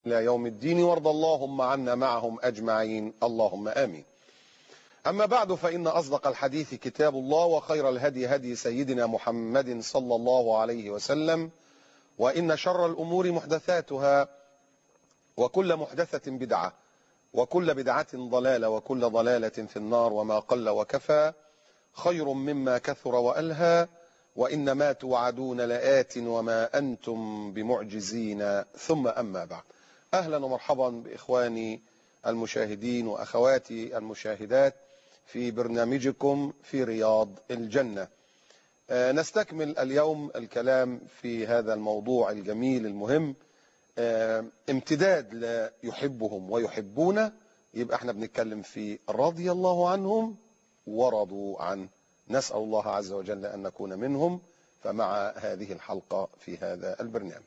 إلى يوم الدين وارض اللهم عنا معهم أجمعين اللهم آمين أما بعد فإن أصدق الحديث كتاب الله وخير الهدي هدي سيدنا محمد صلى الله عليه وسلم وإن شر الأمور محدثاتها وكل محدثة بدعة وكل بدعة ضلالة وكل ضلالة في النار وما قل وكفى خير مما كثر وألهى وإن ما توعدون لآت وما أنتم بمعجزين ثم أما بعد أهلا ومرحبا بإخواني المشاهدين وأخواتي المشاهدات في برنامجكم في رياض الجنة نستكمل اليوم الكلام في هذا الموضوع الجميل المهم امتداد لا يحبهم ويحبون يبقى احنا بنتكلم في رضي الله عنهم ورضوا عنه نسأل الله عز وجل أن نكون منهم فمع هذه الحلقة في هذا البرنامج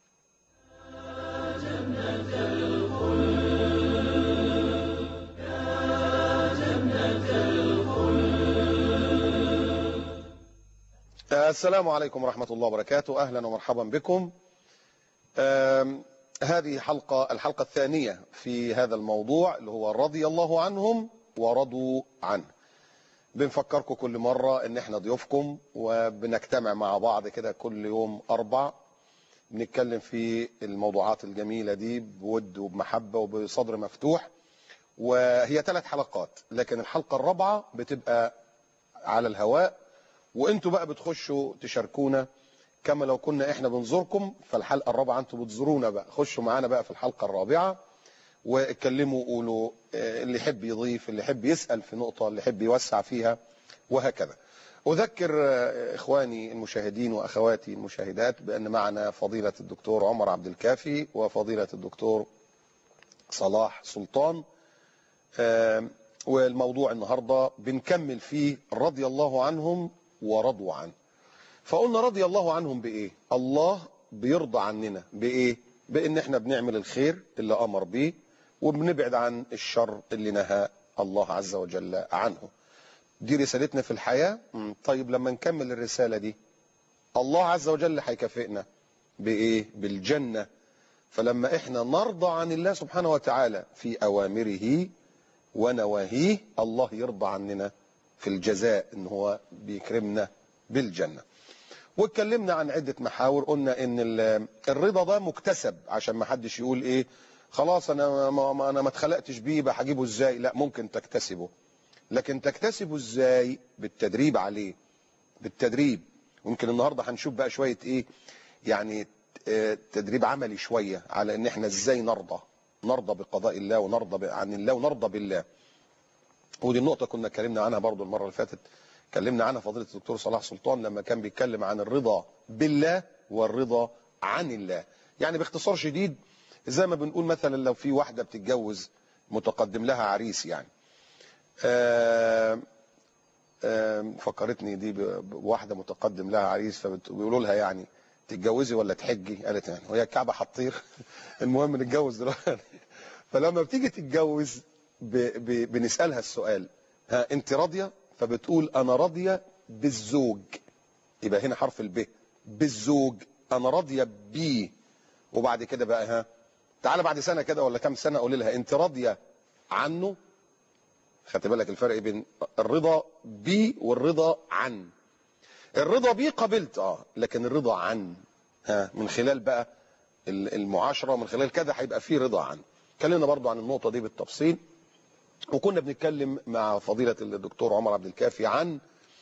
السلام عليكم ورحمة الله وبركاته أهلا ومرحبا بكم هذه حلقة الحلقة الثانية في هذا الموضوع اللي هو رضي الله عنهم ورضوا عنه بنفكركم كل مرة ان احنا ضيوفكم وبنجتمع مع بعض كده كل يوم اربع بنتكلم في الموضوعات الجميلة دي بود وبمحبة وبصدر مفتوح وهي ثلاث حلقات لكن الحلقة الرابعة بتبقى على الهواء وانتوا بقى بتخشوا تشاركونا كما لو كنا احنا بنزوركم فالحلقة الرابعة انتوا بتزورونا بقى خشوا معانا بقى في الحلقة الرابعة واتكلموا وقولوا اللي يحب يضيف اللي يحب يسأل في نقطة اللي يحب يوسع فيها وهكذا أذكر إخواني المشاهدين وأخواتي المشاهدات بأن معنا فضيلة الدكتور عمر عبد الكافي وفضيلة الدكتور صلاح سلطان والموضوع النهاردة بنكمل فيه رضي الله عنهم ورضوا عنه فقلنا رضي الله عنهم بإيه الله بيرضى عننا بإيه بأن احنا بنعمل الخير اللي أمر به وبنبعد عن الشر اللي نهى الله عز وجل عنه دي رسالتنا في الحياة طيب لما نكمل الرسالة دي الله عز وجل هيكافئنا بإيه بالجنة فلما احنا نرضى عن الله سبحانه وتعالى في أوامره ونواهيه الله يرضى عننا في الجزاء ان هو بيكرمنا بالجنة واتكلمنا عن عدة محاور قلنا ان الرضا ده مكتسب عشان ما حدش يقول ايه خلاص انا ما انا ما اتخلقتش بيه يبقى هجيبه ازاي لا ممكن تكتسبه لكن تكتسبه ازاي بالتدريب عليه بالتدريب ويمكن النهارده هنشوف بقى شويه ايه يعني تدريب عملي شويه على ان احنا ازاي نرضى نرضى بقضاء الله ونرضى عن الله ونرضى بالله ودي النقطه كنا اتكلمنا عنها برضو المره اللي فاتت اتكلمنا عنها فضيله الدكتور صلاح سلطان لما كان بيتكلم عن الرضا بالله والرضا عن الله يعني باختصار شديد زي ما بنقول مثلا لو في واحدة بتتجوز متقدم لها عريس يعني آآ آآ فكرتني دي بواحدة متقدم لها عريس فبيقولوا لها يعني تتجوزي ولا تحجي قالت يعني وهي الكعبة حطير المهم نتجوز دلوقتي فلما بتيجي تتجوز ب ب بنسألها السؤال ها انت راضية فبتقول انا راضية بالزوج يبقى هنا حرف الب بالزوج انا راضية بيه وبعد كده بقى ها تعالى بعد سنة كده ولا كام سنة قول لها انت راضية عنه خدت بالك الفرق بين الرضا بي والرضا عن الرضا بيه قبلت اه لكن الرضا عن ها من خلال بقى المعاشرة من خلال كده هيبقى فيه رضا عن اتكلمنا برضو عن النقطة دي بالتفصيل وكنا بنتكلم مع فضيلة الدكتور عمر عبد الكافي عن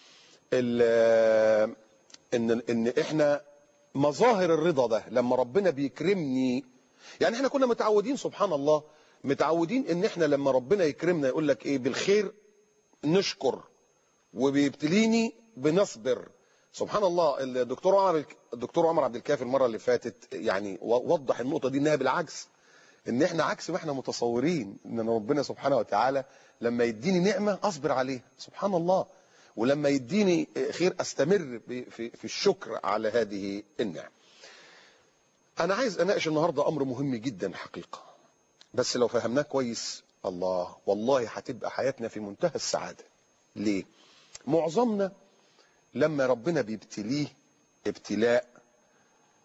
ان ان احنا مظاهر الرضا ده لما ربنا بيكرمني يعني احنا كنا متعودين سبحان الله متعودين ان احنا لما ربنا يكرمنا يقول لك ايه بالخير نشكر وبيبتليني بنصبر سبحان الله الدكتور عمر الدكتور عمر عبد الكافي المره اللي فاتت يعني وضح النقطه دي انها بالعكس ان احنا عكس ما احنا متصورين ان ربنا سبحانه وتعالى لما يديني نعمه اصبر عليها سبحان الله ولما يديني خير استمر في في الشكر على هذه النعم انا عايز اناقش النهارده امر مهم جدا حقيقه بس لو فهمناه كويس الله والله هتبقى حياتنا في منتهى السعاده ليه معظمنا لما ربنا بيبتليه ابتلاء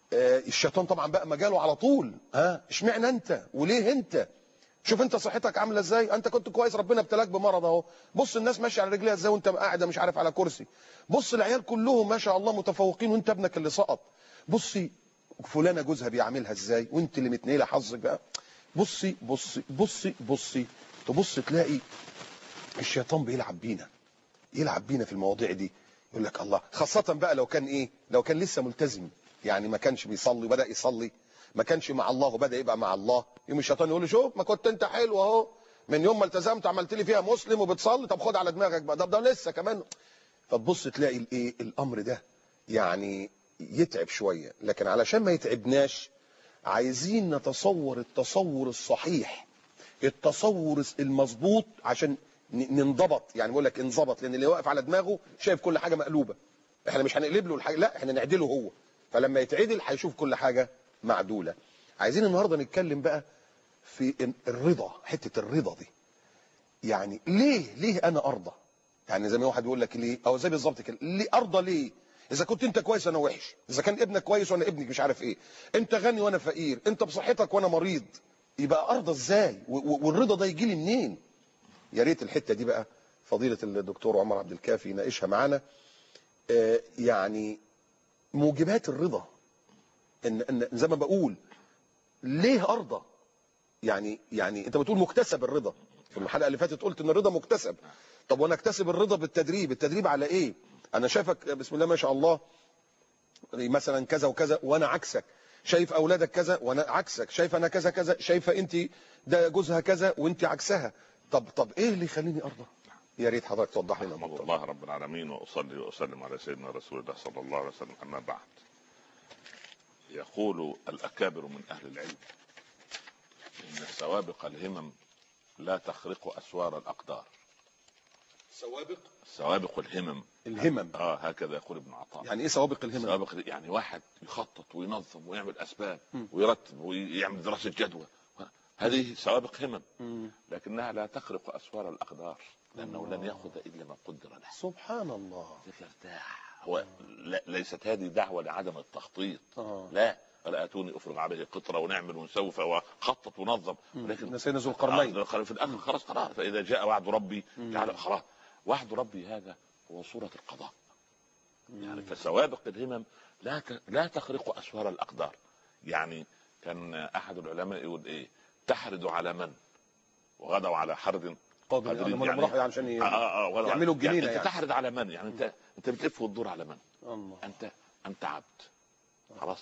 آه، الشيطان طبعا بقى مجاله على طول ها اشمعنى انت وليه انت شوف انت صحتك عامله ازاي انت كنت كويس ربنا ابتلاك بمرض اهو بص الناس ماشيه على رجليها ازاي وانت قاعده مش عارف على كرسي بص العيال كلهم ما شاء الله متفوقين وانت ابنك اللي سقط بصي فلانه جوزها بيعاملها ازاي وانت اللي متنيله حظك بقى بصي بصي بصي بصي تبص تلاقي الشيطان بيلعب بينا يلعب بينا في المواضيع دي يقول لك الله خاصة بقى لو كان ايه لو كان لسه ملتزم يعني ما كانش بيصلي وبدأ يصلي ما كانش مع الله وبدأ يبقى مع الله يوم الشيطان يقول له شوف ما كنت انت حلو اهو من يوم ما التزمت عملت لي فيها مسلم وبتصلي طب خد على دماغك بقى ده ده لسه كمان فتبص تلاقي الايه الامر ده يعني يتعب شوية لكن علشان ما يتعبناش عايزين نتصور التصور الصحيح التصور المظبوط عشان ن- ننضبط يعني بقول لك انضبط لان اللي واقف على دماغه شايف كل حاجه مقلوبه احنا مش هنقلب له الحاجه لا احنا نعدله هو فلما يتعدل هيشوف كل حاجه معدوله عايزين النهارده نتكلم بقى في ال- الرضا حته الرضا دي يعني ليه ليه انا ارضى يعني زي ما واحد بيقول لك ليه او زي بالظبط كده ليه ارضى ليه اذا كنت انت كويس انا وحش اذا كان ابنك كويس وانا ابنك مش عارف ايه انت غني وانا فقير انت بصحتك وانا مريض يبقى ارضى ازاي و- و- والرضا ده يجي لي منين يا ريت الحته دي بقى فضيله الدكتور عمر عبد الكافي يناقشها معانا آه، يعني موجبات الرضا ان ان زي ما بقول ليه ارضى يعني يعني انت بتقول مكتسب الرضا في الحلقه اللي فاتت قلت ان الرضا مكتسب طب وانا اكتسب الرضا بالتدريب التدريب على ايه انا شايفك بسم الله ما شاء الله مثلا كذا وكذا وانا عكسك شايف اولادك كذا وانا عكسك شايف انا كذا كذا شايفه انت ده جوزها كذا وانت عكسها طب طب ايه اللي يخليني ارضى يا ريت حضرتك توضح لنا احمد النقطه الله رب العالمين واصلي واسلم على سيدنا رسول الله صلى الله عليه وسلم اما بعد يقول الاكابر من اهل العلم ان سوابق الهمم لا تخرق اسوار الاقدار سوابق سوابق الهمم الهمم اه هكذا يقول ابن عطاء يعني ايه سوابق الهمم سوابق يعني واحد يخطط وينظم ويعمل اسباب م. ويرتب ويعمل دراسه جدوى هذه سوابق همم مم. لكنها لا تخرق اسوار الاقدار لانه لن ياخذ الا ما قدر له سبحان الله ارتاح هو لا ليست هذه دعوه لعدم التخطيط اه لا ولا اتوني افرغ عليه قطره ونعمل ونسوي وخطط ونظم لكن سيدنا ذو القرنين آه، في الاخر خلاص خلاص فاذا جاء وعد ربي مم. جعل خلاص وعد ربي هذا هو صوره القضاء يعني فسوابق الهمم لا ت- لا تخرق اسوار الاقدار يعني كان احد العلماء يقول ايه تحرد على من وغدوا على حرد قادر قادرين يعني يعني- راحوا يعني عشان ي... آه آه آه ولا- يعملوا الجنينة يعني انت يعني. تحرد على من يعني انت انت بتلف وتدور على من الله انت انت عبد خلاص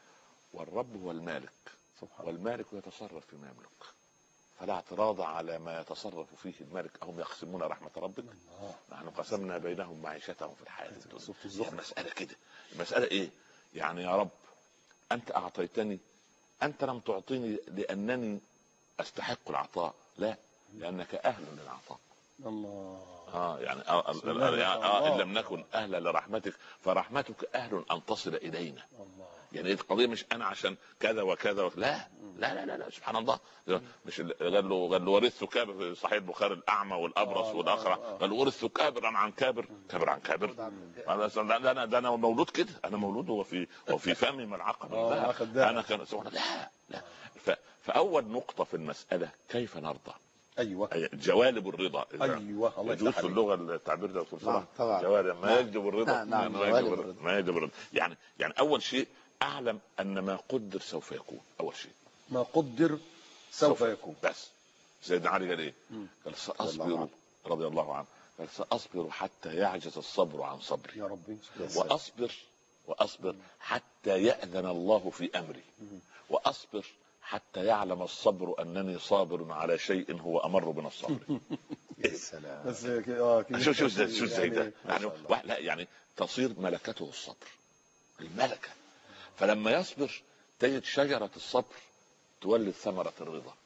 والرب هو المالك سبحان الله والمالك يتصرف فيما يملك فلا اعتراض على ما يتصرف فيه المالك اهم يقسمون رحمه ربك الله نحن قسمنا بينهم معيشتهم في الحياه الدنيا سورة هي الزخرف المساله كده المساله ايه يعني يا رب انت اعطيتني انت لم تعطيني لانني استحق العطاء لا لانك اهل للعطاء الله اه يعني آه بسم الله ما شاء آه الله. ان لم نكن اهلا لرحمتك فرحمتك اهل ان تصل الينا الله يعني القضيه مش انا عشان كذا وكذا وكذا. لا لا لا لا, لا سبحان الله مش ال- قال له قال له ورثت كابر في صحيح البخاري الاعمى والابرص آه، والاخرى آه، آه. قال ورثت كابرا عن كابر كابر عن كابر انا ده ده انا ده انا مولود كده انا مولود وفي وفي فمي ملعقه من آه، ذهب. أخذ ذهب. انا كان سبحان الله لا لا ف- فاول نقطه في المساله كيف نرضى ايوه أي جوالب الرضا إذا ايوه الله يجوز يفتح في عليك. اللغه التعبير ده يا دكتور صلاح نعم، طبعا. جوالب ما نعم. يجلب الرضا نعم، نعم، ما جوالب يجلب الرضا. الرضا ما يجلب الرضا يعني يعني اول شيء اعلم ان ما قدر سوف يكون اول شيء ما قدر سوف يكون بس سيدنا علي قال ايه؟ مم. قال رضي الله ساصبر عنه. رضي الله عنه قال ساصبر حتى يعجز الصبر عن صبري يا ربي واصبر واصبر حتى ياذن الله في امري واصبر حتى يعلم الصبر انني صابر على شيء هو امر من الصبر يا سلام بس كده- اه كده شوف شوف ازاي شوف ازاي ده يعني ما يعني شاء الله. واحد- لا يعني تصير ملكته الصبر الملكه فلما يصبر تجد شجره الصبر تولد ثمره الرضا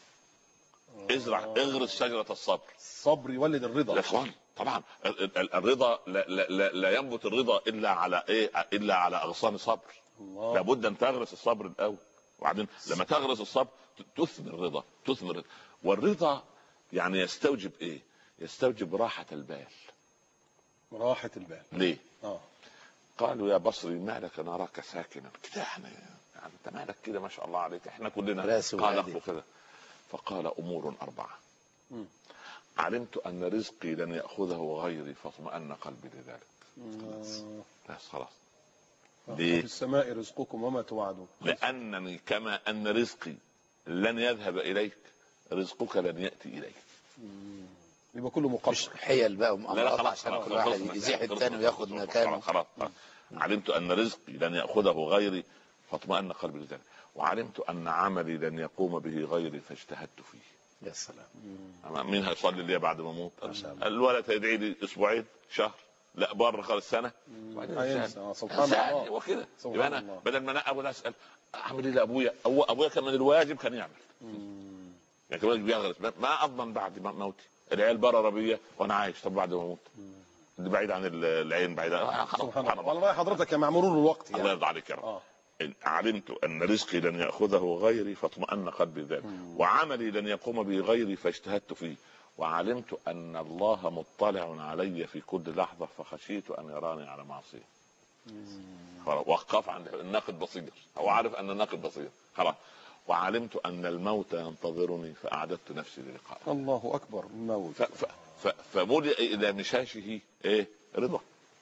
ازرع اغرس شجره الصبر الصبر يولد الرضا يا اخوان طبعا ال- ال- الرضا لا, لا, لا, لا ينبت الرضا الا على ايه الا على اغصان صبر الله لابد ان تغرس الصبر الاول وبعدين لما تغرس الصبر ت- تثمر الرضا تثمر والرضا يعني يستوجب ايه يستوجب راحه البال راحة البال ليه اه قالوا يا بصري ما لك نراك ساكنا كده احنا يعني انت مالك كده ما شاء الله عليك احنا كلنا راسي قال وهادي. اخذ كذا فقال امور اربعه مم. علمت ان رزقي لن ياخذه غيري فاطمأن قلبي لذلك آه. بس خلاص في ليه؟ السماء رزقكم وما توعدون لانني كما ان رزقي لن يذهب اليك رزقك لن ياتي اليك يبقى كله مش مقدر حيل بقى لا لا ومؤامرات خلاص عشان خلاص كل واحد خلصنا. يزيح خلصنا. الثاني وياخد خلاص، مكانه خلاص خلاص. علمت ان رزقي لن ياخذه غيري فاطمأن قلبي لذلك وعلمت ان عملي لن يقوم به غيري فاجتهدت فيه يا سلام أما مين هيصلي لي بعد ما اموت ما شاء الله. الولد هيدعي لي اسبوعين شهر لا بره خالص سنه وبعدين هينسى. إنسان. آه، سبحان إنسان. الله. هو كده سبحان يبقى انا الله. بدل ما انا اقول اسال اعمل ايه لابويا هو ابويا كان من الواجب كان يعمل يعني كان الواجب يغرس ما- ما اضمن بعد ما- موتي العيال بره ربيه وانا عايش طب بعد ما اموت اللي بعيد عن ال- العين بعيد عن آه، خلاص، سبحان الله والله حضرتك يا مع مرور الوقت الله يعني يرضى عليك يا رب اه إن علمت ان رزقي لن ياخذه غيري فاطمأن قلبي ذلك وعملي لن يقوم به غيري فاجتهدت فيه وعلمت ان الله مطلع علي في كل لحظه فخشيت ان يراني على معصيه خلاص وقف عند الناقد بصير هو عارف ان الناقد بصير خلاص وعلمت ان الموت ينتظرني فاعددت نفسي للقائه الله اكبر الموت ف- ف- ف- فملئ الى مشاشه ايه رضا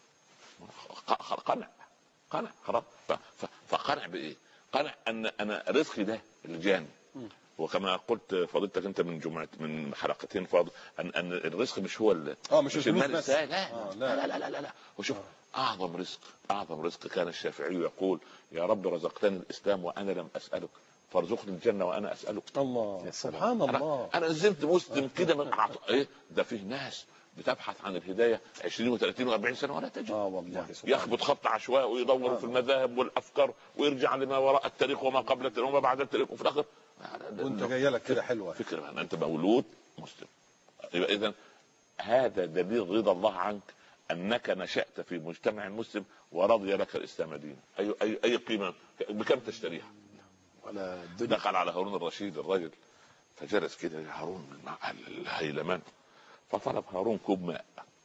ق- ق- قنع قنع خلاص ف- ف- فقنع بايه؟ قنع ان انا رزقي ده اللي جاني وكما قلت فضيلتك انت من جمعه من حلقتين فاضل ان ان الرزق مش هو ال- اه مش الفلوس المال بس. السائل لا, آه، لا, لا لا لا لا لا وشوف اعظم رزق اعظم رزق كان الشافعي يقول يا رب رزقتني الاسلام وانا لم اسالك فارزقني الجنه وانا اسالك الله يا سلام. سبحان انا الله انا نزلت مسلم كده من أعط... ايه ده فيه ناس بتبحث عن الهدايه 20 و30 و40 سنه ولا تجد اه والله سبحان يخبط خط عشوائي ويدور في المذاهب والافكار ويرجع لما وراء التاريخ وما قبل التاريخ وما بعد التاريخ وفي الاخر وانت جايه لك كده حلوه فكره ان انت مولود مسلم يبقى اذا هذا دليل رضا الله عنك انك نشات في مجتمع مسلم ورضي لك الاسلام دينا اي اي اي قيمه بكم تشتريها؟ ولا الدنيا دخل على هارون الرشيد الرجل فجلس كده يا هارون مع الهيلمان فطلب هارون كوب ماء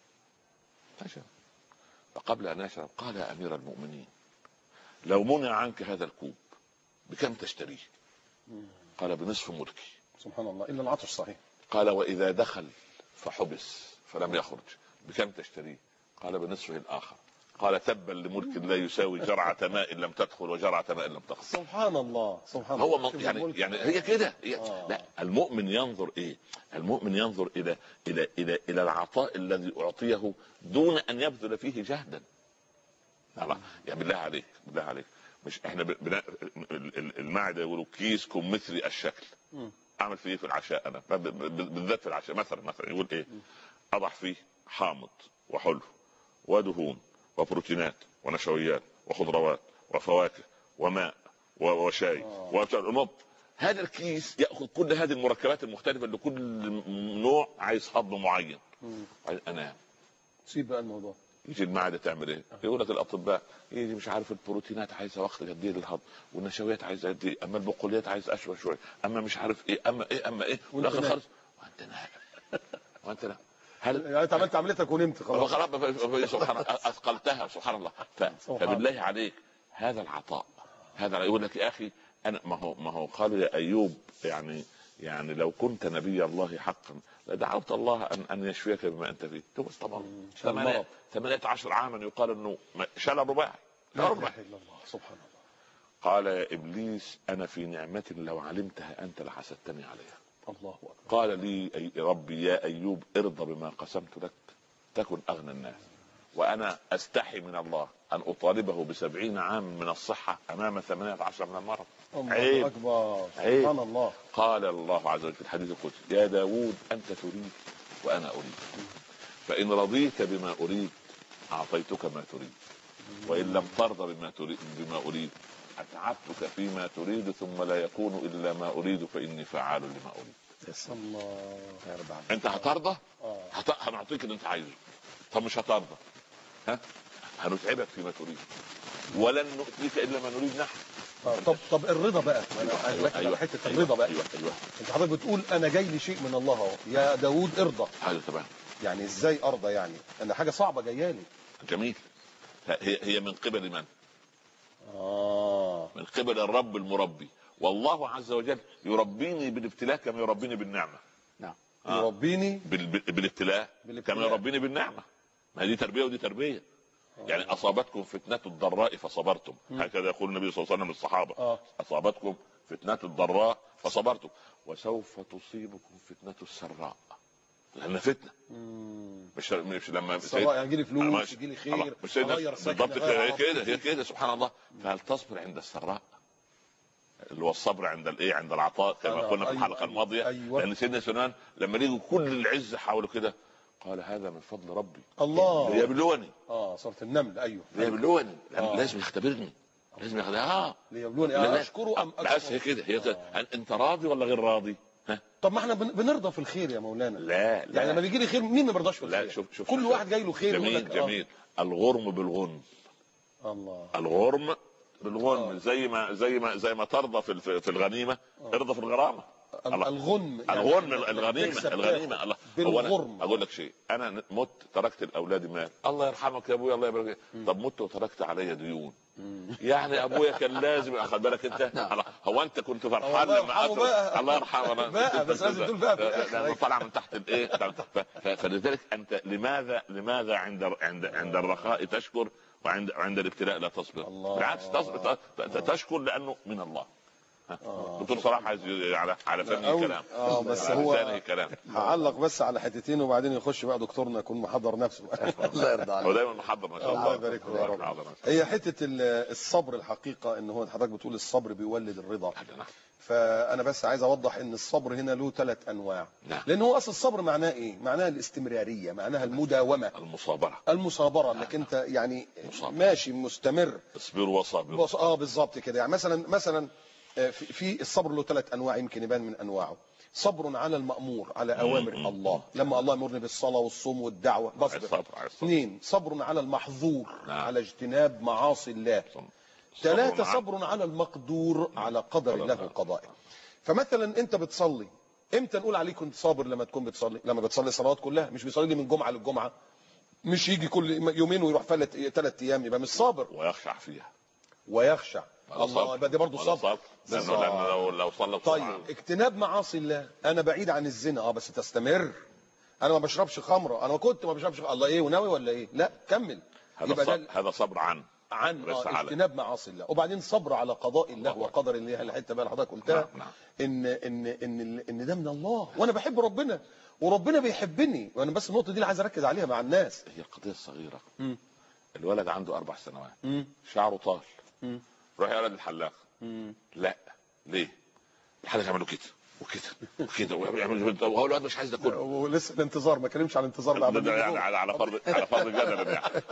فشرب فقبل ان يشرب قال يا امير المؤمنين لو منع عنك هذا الكوب بكم تشتريه؟ قال بنصف ملكي سبحان الله الا العطش صحيح قال واذا دخل فحبس فلم يخرج بكم تشتريه؟ قال بنصفه الاخر قال تبا لملك لا يساوي جرعة ماء لم تدخل وجرعة ماء لم تخرج سبحان الله سبحان هو الله م... شوف يعني الملك. يعني هي كده هي... آه. لا المؤمن ينظر ايه؟ المؤمن ينظر الى الى الى الى العطاء الذي اعطيه دون ان يبذل فيه جهدا. الله يعني بالله عليك بالله عليك مش احنا ب- بنا... ال- ال- المعده يقولوا كيس كمثري الشكل مم. اعمل فيه إيه في العشاء انا ب- ب- بالذات في العشاء مثلا مثلا يقول ايه؟ اضع فيه حامض وحلو ودهون وبروتينات ونشويات وخضروات وفواكه وماء و- وشاي ومط هذا الكيس ياخذ كل هذه المركبات المختلفه لكل نوع عايز هضم معين مم. عايز انام سيب بقى الموضوع يجي المعده تعمل ايه؟ يقول لك الاطباء يجي مش عارف البروتينات عايزه وقت قد ايه للهضم والنشويات عايزه قد ايه اما البقوليات عايز اشوى شويه اما مش عارف ايه اما ايه اما ايه وانت والاخر نايم. خالص وانت نايم وانت نايم هل يعني انت عملت عملتك ونمت خلاص خلاص سبحان الله اثقلتها سبحان الله ف... سبحان فبالله عليك هذا العطاء هذا يقول لك يا اخي انا ما هو ما هو قالوا يا ايوب يعني يعني لو كنت نبي الله حقا لدعوت الله ان ان يشفيك بما انت فيه تقول طبعا شال ثمانية مرض. 18 عاما يقال انه شال رباعي لا شال اله رباعي الا الله سبحان الله قال يا ابليس انا في نعمه لو علمتها انت لحسدتني عليها الله اكبر قال لي أي ربي يا أيوب ارضى بما قسمت لك تكن أغنى الناس وأنا أستحي من الله أن أطالبه بسبعين عام من الصحة أمام ثمانية عشر من المرض الله عيب. اكبر عيب. سبحان الله قال الله عز وجل في الحديث القدسي يا داود أنت تريد وأنا أريد فإن رضيت بما أريد أعطيتك ما تريد وإن لم ترضى بما تريد بما أريد أتعبتك فيما تريد ثم لا يكون إلا ما أريد فإني فعال لما أريد يا سلام الله يا رب العالمين. أنت هترضى اه هت... هنعطيك اللي انت عايزه طب مش هترضى ها هنتعبك فيما تريد ولن نؤتيك الا ما نريد نحن آه، طب طب الرضا بقى انا عايز أركز على حته الرضا بقى ايوه ايوه انت حضرتك بتقول انا جاي لي شيء من الله اهو يا داوود ارضى هذا تمام يعني ازاي ارضى يعني انا حاجه صعبه جايه لي جميل هي هي من قبل من؟ اه من قبل الرب المربي والله عز وجل يربيني بالابتلاء كما يربيني بالنعمه نعم آه. يربيني بال- بال- بالابتلاء بالابتلاء. كما يربيني بالنعمه ما هي دي تربيه ودي تربيه يعني اصابتكم فتنه الضراء فصبرتم هكذا يقول النبي صلى الله عليه وسلم للصحابه اه اصابتكم فتنه الضراء فصبرتم وسوف تصيبكم فتنه السراء لان فتنه مم. مش مش لما سواء يعني يجي لي أنا فلوس ماشي. يجي لي الله. خير مش سيدنا اغير سكن بالضبط أغير كده هي عربية. كده هي كده سبحان الله فهل تصبر عند السراء؟ اللي هو الصبر عند الايه عند العطاء كما آه، قلنا في أيوة، الحلقه أيوة، الماضيه أيوة. لان سيدنا سليمان لما لقوا كل العز حوله كده قال هذا من فضل ربي الله ليبلوني اه صارت النمل ايوه ليبلوني آه. لازم يختبرني لازم يختبرني اه ليبلوني لا، آه لا. اشكره ام بس هي اكفر كده هي كده آه. انت راضي ولا غير راضي؟ ها؟ طب ما احنا بن- بنرضى في الخير يا مولانا لا لا يعني لما بيجي لي خير مين ما بيرضاش في الخير لا شوف شوف كل شوف. واحد جاي له خير يقول جميل لك آه. جميل الغرم بالغنم الله الغرم بالغنم آه. زي ما زي ما زي ما ترضى في الف- في الغنيمه ارضى في الغرامه ال- الله. الغنم يعني الغنم إنك الغنيمه تكسب الغنيمه تاخد الله بالغرم. أولا اقول لك شيء انا مت تركت لاولادي مال الله يرحمك يا ابويا الله يبارك فيك. طب مت وتركت علي ديون يعني ابويا كان لازم اخد بالك انت الله. هو انت كنت فرحان الله لما يرحمه أترك- بقى. الله يرحمه بقى، بس لازم تقول بقى في الآخر. لانه طلع من تحت الايه ف- ف- فلذلك انت لماذا لماذا عند عند عند الرخاء تشكر وعند عند الابتلاء لا تصبر الله. بالعكس تصبر ت- ت- تشكر لانه من الله ها. دكتور صلاح عايز ي- على على فمه أول- كلام آه، بس على هو- لسانه كلام هعلق بس على حتتين وبعدين يخش بقى دكتورنا يكون محضر نفسه الله يرضى هو عليك دايما محضر ما شاء الله الله يبارك له يا رب. حاضر. هي حته ال- الصبر الحقيقه ان هو حضرتك بتقول الصبر بيولد الرضا نعم. فانا بس عايز اوضح ان الصبر هنا له ثلاث انواع نعم. لان هو اصل الصبر معناه ايه معناها الاستمراريه معناها المداومه المصابره المصابره انك انت يعني مصابر. ماشي مستمر اصبروا وصابروا بص اه بالظبط كده يعني مثلا مثلا آه، في, في الصبر له ثلاث انواع يمكن يبان من انواعه صبر على المامور على اوامر مم. الله لما الله يامرني بالصلاه والصوم والدعوه عايز بصبر صبر عايز صبر اثنين صبر على المحظور نعم. على اجتناب معاصي الله صبر ثلاثة مع- صبر على المقدور على قدر قدر الله الله. وقضائه فمثلا انت بتصلي امتى نقول عليك كنت صابر لما تكون بتصلي لما بتصلي صلوات كلها مش بيصلي من جمعة للجمعة مش يجي كل يومين ويروح فلت ثلاث ايام يبقى مش صابر ويخشع فيها ويخشع ولا الله صبر. يبقى دي برضه ولا صبر لانه صبر. لانه لو لو صلى طيب بسرعة اجتناب معاصي الله انا بعيد عن الزنا اه بس تستمر انا ما بشربش خمره انا كنت ما بشربش الله ايه وناوي ولا ايه لا كمل هذا يبقى صبر ده هذا صبر عن عن بس آه على. اجتناب معاصي الله وبعدين صبر على قضاء الله الله وقدر الله الحته بقى اللي حضرتك قلتها نعم، نعم. ان ان ان ان ده من الله وانا بحب ربنا وربنا بيحبني وانا بس النقطه دي اللي عايز اركز عليها مع الناس هي القضيه الصغيره مم. الولد عنده اربع سنوات مم. شعره طال مم. روح يا ولد الحلاق مم. لا ليه؟ الحلاق يعملوا كده وكده وكده ويعملوا كده وهو الواد مش عايز ده كله ولسه الانتظار ما كلمش عن الانتظار ده ده ده يعني على على فرض على فرض الجدل يعني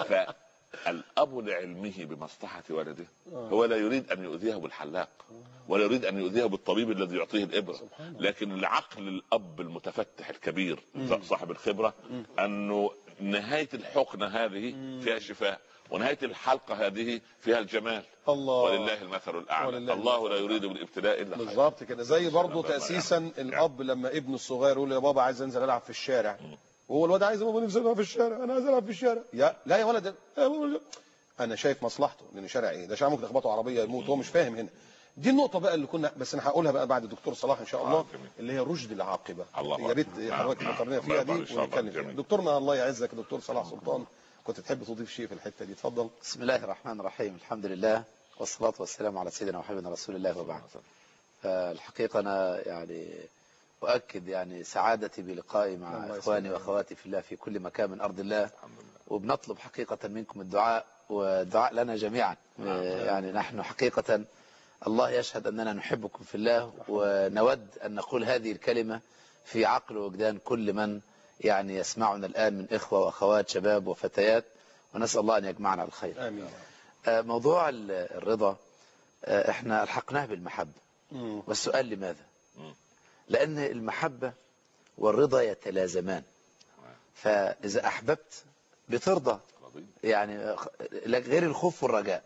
فالاب لعلمه بمصلحه ولده هو لا يريد ان يؤذيه بالحلاق ولا يريد ان يؤذيه بالطبيب الذي يعطيه الابره لكن لعقل الاب المتفتح الكبير صاحب الخبره انه نهايه الحقنه هذه فيها شفاء ونهايه الحلقه هذه فيها الجمال الله ولله المثل الاعلى ولله الله لا يريد بالابتلاء الا خير بالظبط كده زي برضه نعم، نعم. تاسيسا الاب لما ابنه الصغير يقول له يا بابا عايز انزل العب في الشارع وهو الواد عايز يا بابا ننزل العب في الشارع انا عايز العب في الشارع يا لا يا ولد يا بابا انا شايف مصلحته لان شارع ايه ده شارع ممكن تخبطه عربيه يموت هو مش فاهم هنا دي النقطة بقى اللي كنا بس أنا هقولها بقى بعد الدكتور صلاح إن شاء الله آه، جميل. اللي هي رشد العاقبة الله يا ريت أكبر. حضرتك نعم، فكرنا نعم. فيها الله دي إن شاء الله. ونتكلم فيها جميل. دكتورنا الله يعزك دكتور صلاح سلطان كنت تحب تضيف شيء في الحتة دي اتفضل بسم الله الرحمن الرحيم الحمد لله والصلاة والسلام على سيدنا وحبيبنا رسول الله وبعد فالحقيقة أنا يعني أؤكد يعني سعادتي بلقائي مع الله إخواني يسلمك. وأخواتي في الله في كل مكان من أرض الله وبنطلب حقيقة منكم الدعاء والدعاء لنا جميعا آه، يعني نحن حقيقة الله يشهد أننا نحبكم في الله ونود أن نقول هذه الكلمة في عقل وجدان كل من يعني يسمعنا الآن من إخوة وأخوات شباب وفتيات ونسأل الله أن يجمعنا على الخير آمين آه، موضوع ال- الرضا آه، احنا الحقناه بالمحبة مم. والسؤال لماذا مم. لأن المحبة والرضا يتلازمان فإذا أحببت بترضى رضي. يعني خ- لك غير الخوف والرجاء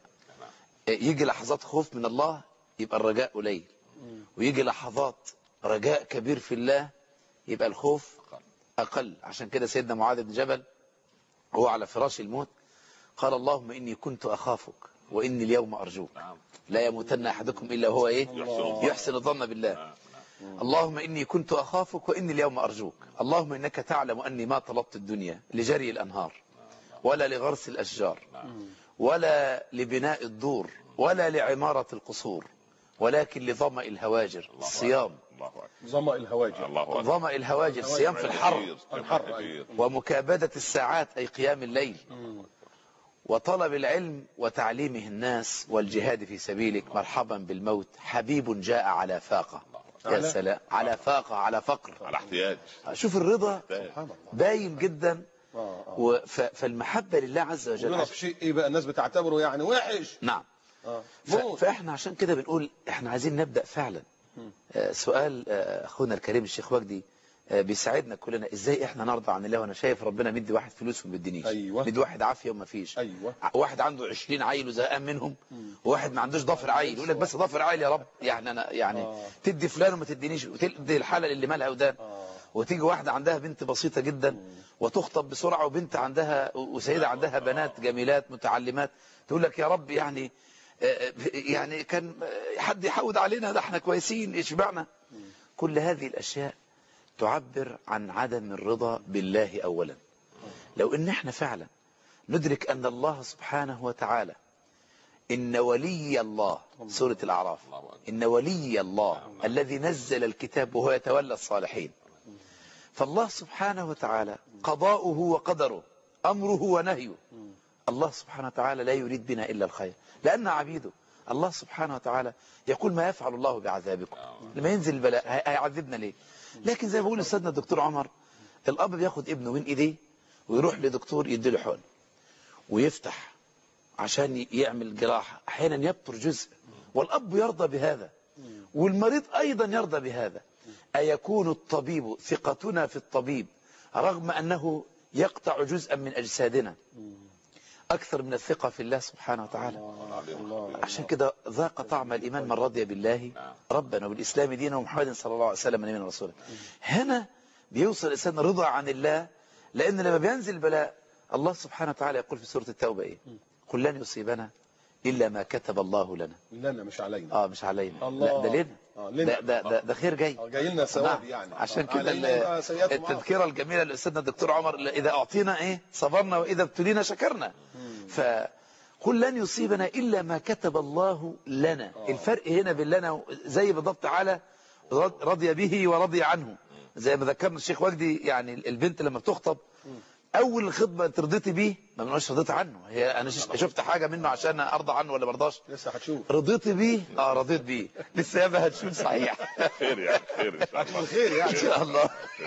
يجي لحظات خوف من الله يبقى الرجاء قليل ويجي لحظات رجاء كبير في الله يبقى الخوف أقل عشان كده سيدنا معاذ بن جبل هو على فراش الموت قال اللهم إني كنت أخافك وإني اليوم أرجوك نعم لا يموتن أحدكم إلا وهو إيه يحسن يحسن الظن بالله نعم. اللهم إني كنت أخافك وإني اليوم أرجوك اللهم إنك تعلم أني ما طلبت الدنيا لجري الأنهار ولا لغرس الأشجار ولا لبناء الدور ولا لعمارة القصور ولكن لظمأ الهواجر الصيام الله اكبر ظمأ الهواجر الله اكبر ظمأ الهواجر الصيام في الحر الحر، أيوة. ومكابدة الساعات أي قيام الليل وطلب العلم وتعليمه الناس والجهاد في سبيلك مرحبا بالموت حبيب جاء على فاقة يا على- سلام على فاقة على فقر على احتياج شوف الرضا سبحان الله باين جدا آه، آه. وف- فالمحبة لله عز وجل ولنا في شيء ايه بقى الناس بتعتبره يعني وحش نعم اه ف- موت فاحنا عشان كده بنقول احنا عايزين نبدأ فعلا آه، سؤال آه، اخونا الكريم الشيخ وجدي آه، بيساعدنا كلنا ازاي احنا نرضى عن الله وانا شايف ربنا مدي واحد فلوس وما بيدينيش أيوة. مدي واحد عافيه وما فيش ايوه ع- واحد عنده 20 عيل وزهقان منهم وواحد ما عندوش ضفر عيل يقول لك بس ضفر عيل يا رب يعني انا يعني آه. تدي فلان وما تدينيش وتدي الحاله اللي مالها ودان آه. وتيجي واحده عندها بنت بسيطه جدا وتخطب بسرعه وبنت عندها وسيده عندها بنات جميلات متعلمات تقول لك يا رب يعني آه، يعني كان آه، حد يحود علينا ده احنا كويسين اشبعنا كل هذه الاشياء تعبر عن عدم الرضا بالله اولا لو ان احنا فعلا ندرك ان الله سبحانه وتعالى ان ولي الله سوره الاعراف الله أكبر. ان ولي الله الذي نزل الكتاب وهو يتولى الصالحين فالله سبحانه وتعالى قضاؤه وقدره أمره ونهيه الله سبحانه وتعالى لا يريد بنا إلا الخير لأن عبيده الله سبحانه وتعالى يقول ما يفعل الله بعذابكم لما ينزل البلاء هي- هيعذبنا ليه لكن زي ما بقول أستاذنا الدكتور عمر الأب بياخد ابنه من إيديه ويروح لدكتور يديله حقن ويفتح عشان ي- يعمل جراحة أحيانا يبطر جزء والأب يرضى بهذا والمريض أيضا يرضى بهذا أيكون الطبيب ثقتنا في الطبيب رغم أنه يقطع جزءا من أجسادنا أكثر من الثقة في الله سبحانه وتعالى الله عشان كده ذاق طعم الإيمان من رضي بالله ربنا وبالإسلام دينا ومحمد صلى الله عليه وسلم نبينا ورسوله هنا بيوصل الإنسان رضا عن الله لأن لما بينزل بلاء الله سبحانه وتعالى يقول في سورة التوبة إيه قل لن يصيبنا إلا ما كتب الله لنا لنا مش علينا اه مش علينا الله. لا ده لنا آه، لنا. ده, ده, ده, ده خير جاي آه، جاي لنا ثواب نعم. يعني عشان كده علينا ال- يبقى سيئات معاصي. التذكرة الجميلة لأستاذنا الدكتور عمر إذا أعطينا إيه صبرنا وإذا ابتلينا شكرنا فقل لن يصيبنا إلا ما كتب الله لنا الفرق هنا بين لنا زي بالضبط على رض- رضي به ورضي عنه زي ما ذكرنا الشيخ وجدي يعني البنت لما بتخطب اول الخطبه انت رضيتي بيه ما بنقولش رضيت عنه هي انا ش- شفت حاجه منه عشان ارضى عنه ولا ما ارضاش لسه هتشوف رضيتي بيه اه رضيت بيه لسه يابا هتشوف صحيح خير يعني خير ان شاء الله الخير يعني ان شاء الله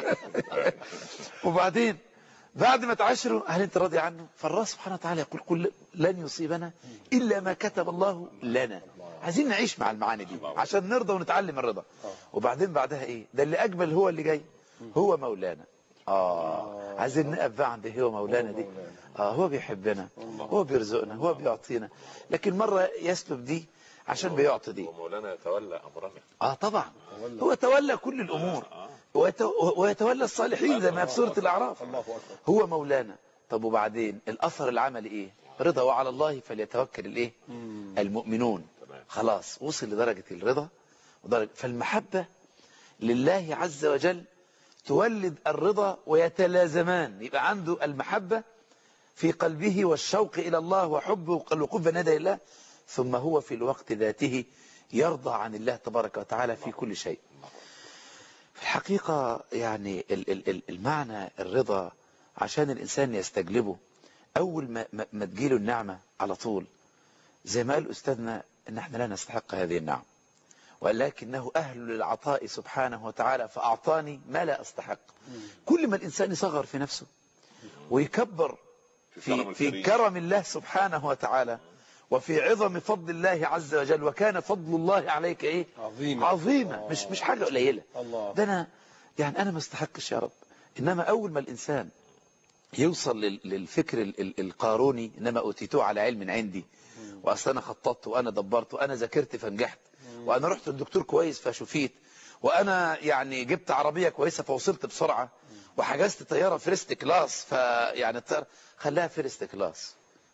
وبعدين بعد ما تعاشروا هل انت راضي عنه فالله سبحانه وتعالى يقول كل لن يصيبنا الا ما كتب الله لنا عايزين نعيش مع المعاني دي عشان نرضى ونتعلم الرضا وبعدين بعدها ايه ده اللي اجمل هو اللي جاي هو مولانا اه عايزين نقف بقى عند هو مولانا دي اه هو بيحبنا هو بيرزقنا هو بيعطينا لكن مرة يسلب دي عشان بيعطي دي ومولانا يتولى امرنا اه طبعا هو تولى كل الامور ويت- ويتولى الصالحين زي ما في سوره الاعراف الله اكبر هو مولانا طب وبعدين الاثر العملي ايه رضا وعلى الله فليتوكل الايه المؤمنون خلاص وصل لدرجه الرضا ودرجة فالمحبه لله عز وجل تولد الرضا ويتلازمان يبقى عنده المحبه في قلبه والشوق إلى الله وحبه الوقوف بين يدي الله ثم هو في الوقت ذاته يرضى عن الله تبارك وتعالى في كل شيء في الحقيقة يعني ال- ال- ال- المعنى الرضا عشان الإنسان يستجلبه أول ما, ما ما تجيله النعمة على طول زي ما قال أستاذنا إن احنا لا نستحق هذه النعمة ولكنه أهل للعطاء سبحانه وتعالى فأعطاني ما لا أستحق كل ما الإنسان يصغر في نفسه ويكبر كرم في, في الكريم. كرم الله سبحانه وتعالى وفي عظم فضل الله عز وجل وكان فضل الله عليك ايه عظيما. عظيمة آه. مش مش حاجة قليلة الله. ده انا يعني انا ما استحقش يا رب انما اول ما الانسان يوصل لل- للفكر ال- ال- القاروني انما اوتيتوه على علم عندي واصل انا خططت وانا دبرت وانا ذاكرت فنجحت وانا رحت للدكتور كويس فشفيت وانا يعني جبت عربيه كويسه فوصلت بسرعه وحجزت طياره فيرست كلاس فيعني الطياره خلاها فيرست كلاس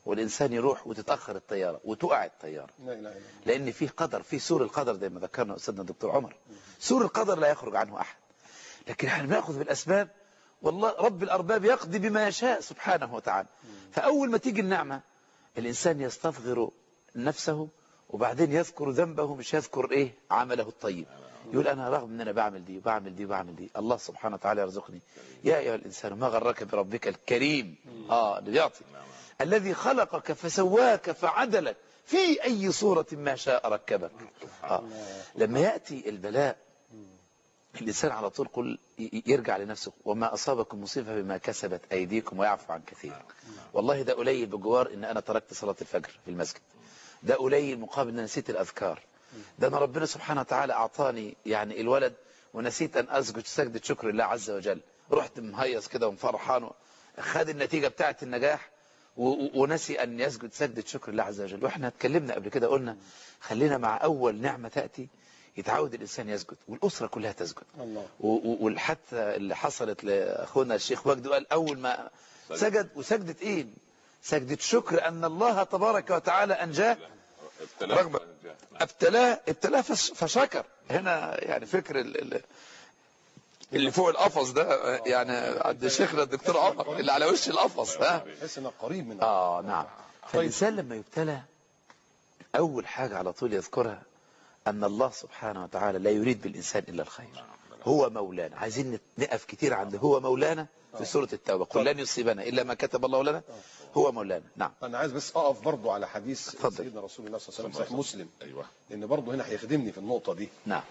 والإنسان يروح وتتأخر الطيارة وتقع الطيارة لا اله الا الله لأن فيه قدر فيه سور القدر زي ما ذكرنا أستاذنا الدكتور عمر سور القدر لا يخرج عنه أحد لكن احنا بناخذ بالأسباب والله رب الأرباب يقضي بما يشاء سبحانه وتعالى فأول ما تيجي النعمة الإنسان يستصغر نفسه وبعدين يذكر ذنبه مش يذكر إيه عمله الطيب يقول أنا رغم أن أنا بعمل دي وبعمل دي وبعمل دي الله سبحانه وتعالى يرزقني يا أيها الإنسان ما غرك بربك الكريم آه اللي بيعطي الذي خلقك فسواك فعدلك في أي صورة ما شاء ركبك آه. لما يأتي البلاء الإنسان على طول قل ي- يرجع لنفسه وما أصابكم مصيبة بما كسبت أيديكم ويعفو عن كثير والله ده قليل بجوار إن أنا تركت صلاة الفجر في المسجد ده قليل مقابل إن أنا نسيت الأذكار ده أنا ربنا سبحانه وتعالى أعطاني يعني الولد ونسيت أن أسجد سجدة شكر لله عز وجل رحت مهيص كده ومفرحان خد النتيجة بتاعت النجاح و- و- ونسي أن يسجد سجدة شكر لله عز وجل وإحنا اتكلمنا قبل كده قلنا خلينا مع أول نعمة تأتي يتعود الإنسان يسجد والأسرة كلها تسجد الله و- و- والحادثة اللي حصلت لأخونا الشيخ وجدي قال أول ما سجد وسجدة إيه سجدة شكر أن الله تبارك وتعالى أنجاه رغم ابتلاه ابتلاه فش- فشكر هنا يعني فكر ال- ال- اللي فوق القفص ده يعني عند شيخنا الدكتور عمر اللي على وش القفص ها تحس انك قريب من اه نعم فالإنسان لما يبتلى أول حاجة على طول يذكرها أن الله سبحانه وتعالى لا يريد بالإنسان إلا الخير هو مولانا عايزين نقف كتير عند هو مولانا في سورة التوبة قل لن يصيبنا إلا ما كتب الله لنا هو مولانا نعم انا عايز بس اقف برضو على حديث اتفضل. سيدنا رسول الله صلى الله عليه وسلم صحيح مسلم ايوه لان برضو هنا هيخدمني في النقطه دي نعم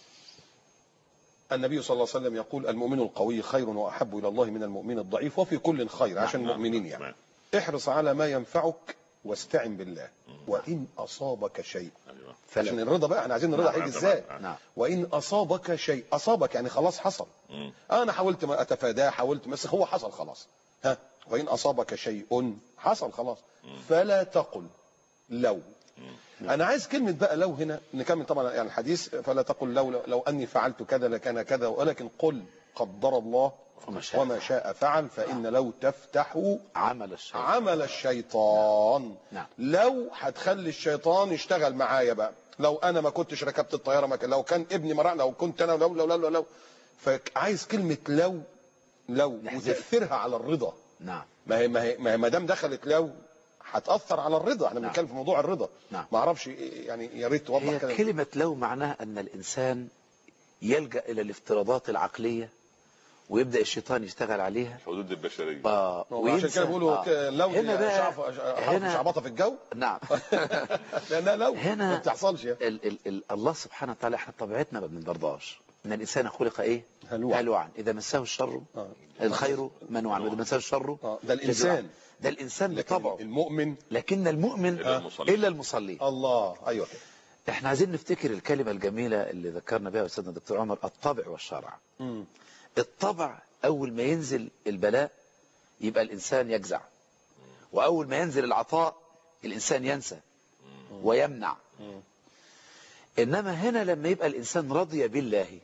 النبي صلى الله عليه وسلم يقول المؤمن القوي خير واحب الى الله من المؤمن الضعيف وفي كل خير عشان نعم، المؤمنين نعم. يعني احرص على ما ينفعك واستعن بالله وان اصابك شيء ايوه عشان الرضا بقى احنا عايزين الرضا نعم، هيجي نعم، ازاي نعم. نعم وان اصابك شيء اصابك يعني خلاص حصل مم. انا حاولت ما اتفاداه حاولت بس هو حصل خلاص ها وان اصابك شيء حصل خلاص فلا تقل لو انا عايز كلمه بقى لو هنا نكمل طبعا يعني الحديث فلا تقل لو لو, لو اني فعلت كذا لكان كذا ولكن قل قدر الله وما شاء وما شاء فعل فان لو تفتح عمل الشيء عمل الشيطان نعم. لو هتخلي الشيطان يشتغل معايا بقى لو انا ما كنتش ركبت الطياره ما كان لو كان ابني مرع لو كنت انا لو لو لو لو, لو. فعايز كلمه لو لو نحذف. وتاثيرها على الرضا نعم ما هي ما هي ما هي ما دام دخلت لو هتاثر على الرضا احنا نعم. بنتكلم في موضوع الرضا نعم. ما اعرفش يعني يا ريت توضح هي كده كلمة لو معناها أن الإنسان يلجأ إلى الافتراضات العقلية ويبدأ الشيطان يشتغل عليها الحدود البشريه آه هو عشان كده بيقولوا آه. لو هنا دي بقى شعف حرف هنا شعبطه في الجو نعم لانها لو هنا ما بتحصلش يعني. ال ال ال الله سبحانه وتعالى احنا طبيعتنا ما بنرضاش ان الانسان خلق ايه هلوعا. هلوعا اذا مسه الشر آه. الخير منوعا واذا مسه الشر آه. ده الإنسان. جزوعا. ده الانسان لكن بطبعه المؤمن لكن المؤمن إلا المصلي. الا المصلي الله ايوه كده احنا عايزين نفتكر الكلمه الجميله اللي ذكرنا بها استاذنا الدكتور عمر الطبع والشرع مم. الطبع اول ما ينزل البلاء يبقى الانسان يجزع واول ما ينزل العطاء الانسان ينسى ويمنع مم. انما هنا لما يبقى الانسان رضي بالله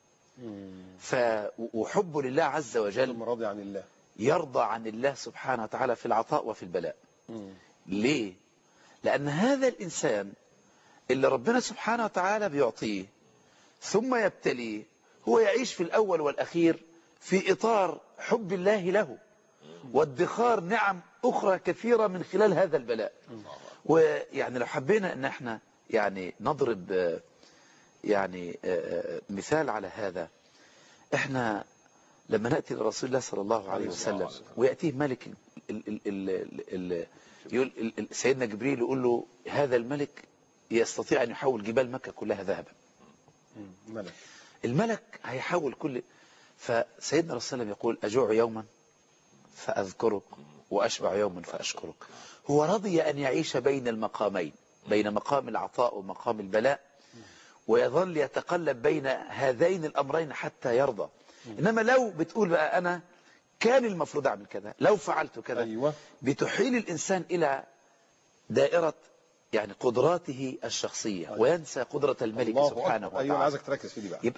ف وحبه لله عز وجل ثم راضي عن الله يرضى عن الله سبحانه وتعالى في العطاء وفي البلاء مم. ليه لان هذا الانسان اللي ربنا سبحانه وتعالى بيعطيه ثم يبتليه هو يعيش في الاول والاخير في اطار حب الله له وادخار نعم اخرى كثيره من خلال هذا البلاء ويعني لو حبينا ان احنا يعني نضرب آه، يعني آه، آه، مثال على هذا احنا لما ناتي لرسول الله صلى الله عليه وسلم وياتيه ملك ال ال ال ال ال يقول ال- ال- سيدنا جبريل يقول له هذا الملك يستطيع ان يحول جبال مكه كلها ذهبا مم. ملك الملك هيحول كل فسيدنا رسول الله يقول أجوع يوما فأذكرك وأشبع يوما فأشكرك هو رضي أن يعيش بين المقامين بين مقام العطاء ومقام البلاء ويظل يتقلب بين هذين الأمرين حتى يرضى إنما لو بتقول بقى أنا كان المفروض أعمل كذا لو فعلت كذا ايوه بتحيل الإنسان إلى دائرة يعني قدراته الشخصية وينسى قدرة الملك الله سبحانه أكبر. ايوه انا وتعالى عايزك تركز في دي بقى يبقى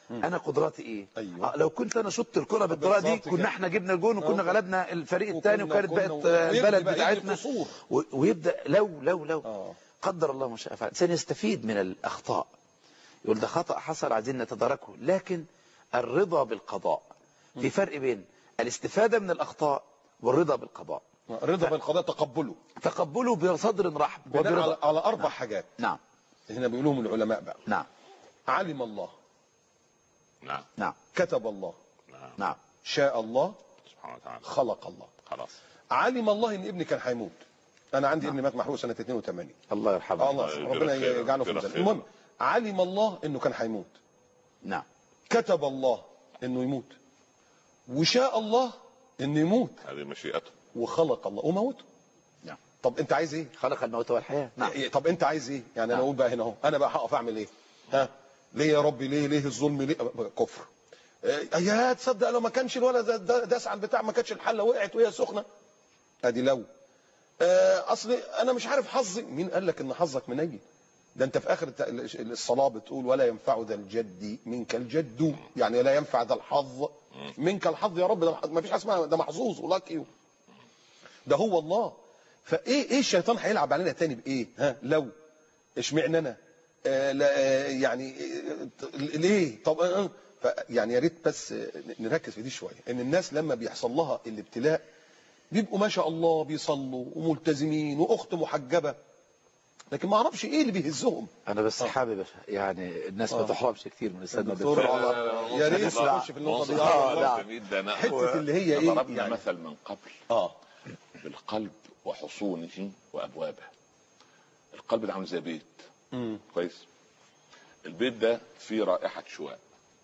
انا قدراتي ايه أيوة. آه لو كنت انا شط الكره بالطريقه دي بالظبط كنا كده. احنا جبنا الجون وكنا آه. غلبنا الفريق الثاني وكنا- وكانت كنا- بقت ويبني البلد بقى- يبني بتاعتنا قصور. و- ويبدا لو لو لو آه. قدر الله ما شاء فعل الانسان يستفيد من الاخطاء يقول ده خطا حصل عايزين نتداركه لكن الرضا بالقضاء في فرق بين الاستفاده من الاخطاء والرضا بالقضاء رضا بالقضاء تقبله تقبله بصدر رحب بناء على, وبرضا على اربع حاجات نعم هنا بيقولوهم العلماء بقى نعم علم الله نعم نعم كتب الله نعم نعم شاء الله سبحانه وتعالى خلق الله خلاص علم الله ان ابني كان هيموت انا عندي ابن مات محروق سنه 82 الله آه يرحمه الله يجزاك ربنا خير، يجعله في يجزاك الميزان خير. المهم علم الله انه كان هيموت نعم كتب الله انه يموت وشاء الله انه يموت هذه مشيئته وخلق الله وموته نعم طب انت عايز ايه خلق الموت والحياه نعم إيه، طب انت عايز ايه يعني انا نعم. اقول بقى هنا اهو انا بقى هقف اعمل ايه ها ليه يا ربي ليه ليه الظلم ليه كفر إيه، يا تصدق لو ما كانش الولد ده- ده داس على البتاع ما كانتش الحله وقعت وهي سخنه ادي لو آه، اصل انا مش عارف حظي مين قال لك ان حظك منيل ده انت في اخر الت- الصلاه بتقول ولا ينفع ذا الجد منك الجد يعني لا ينفع ذا الحظ منك الحظ يا رب ده ما فيش حاجه اسمها ده محظوظ ولاكي ده هو الله فايه ايه الشيطان هيلعب علينا تاني بايه ها لو اشمعنى انا آه لا آه يعني آه ليه طب آه آه. ف- يعني يا ريت بس آه، نركز في دي شويه ان الناس لما بيحصل لها الابتلاء بيبقوا ما شاء الله بيصلوا وملتزمين واخت محجبه لكن ما اعرفش ايه اللي بيهزهم انا بس حابب يعني الناس ما آه. تحرمش كتير من استاذنا الدكتور الدكتور والله يا ريت نسمع. نخش في النقطه دي نص- آه، آه، لا. جميل ده نأخذ- حته اللي هي ايه ضربنا يعني مثل من قبل اه بالقلب وحصونه وابوابه القلب ده عامل زي بيت امم كويس البيت ده فيه رائحه شواء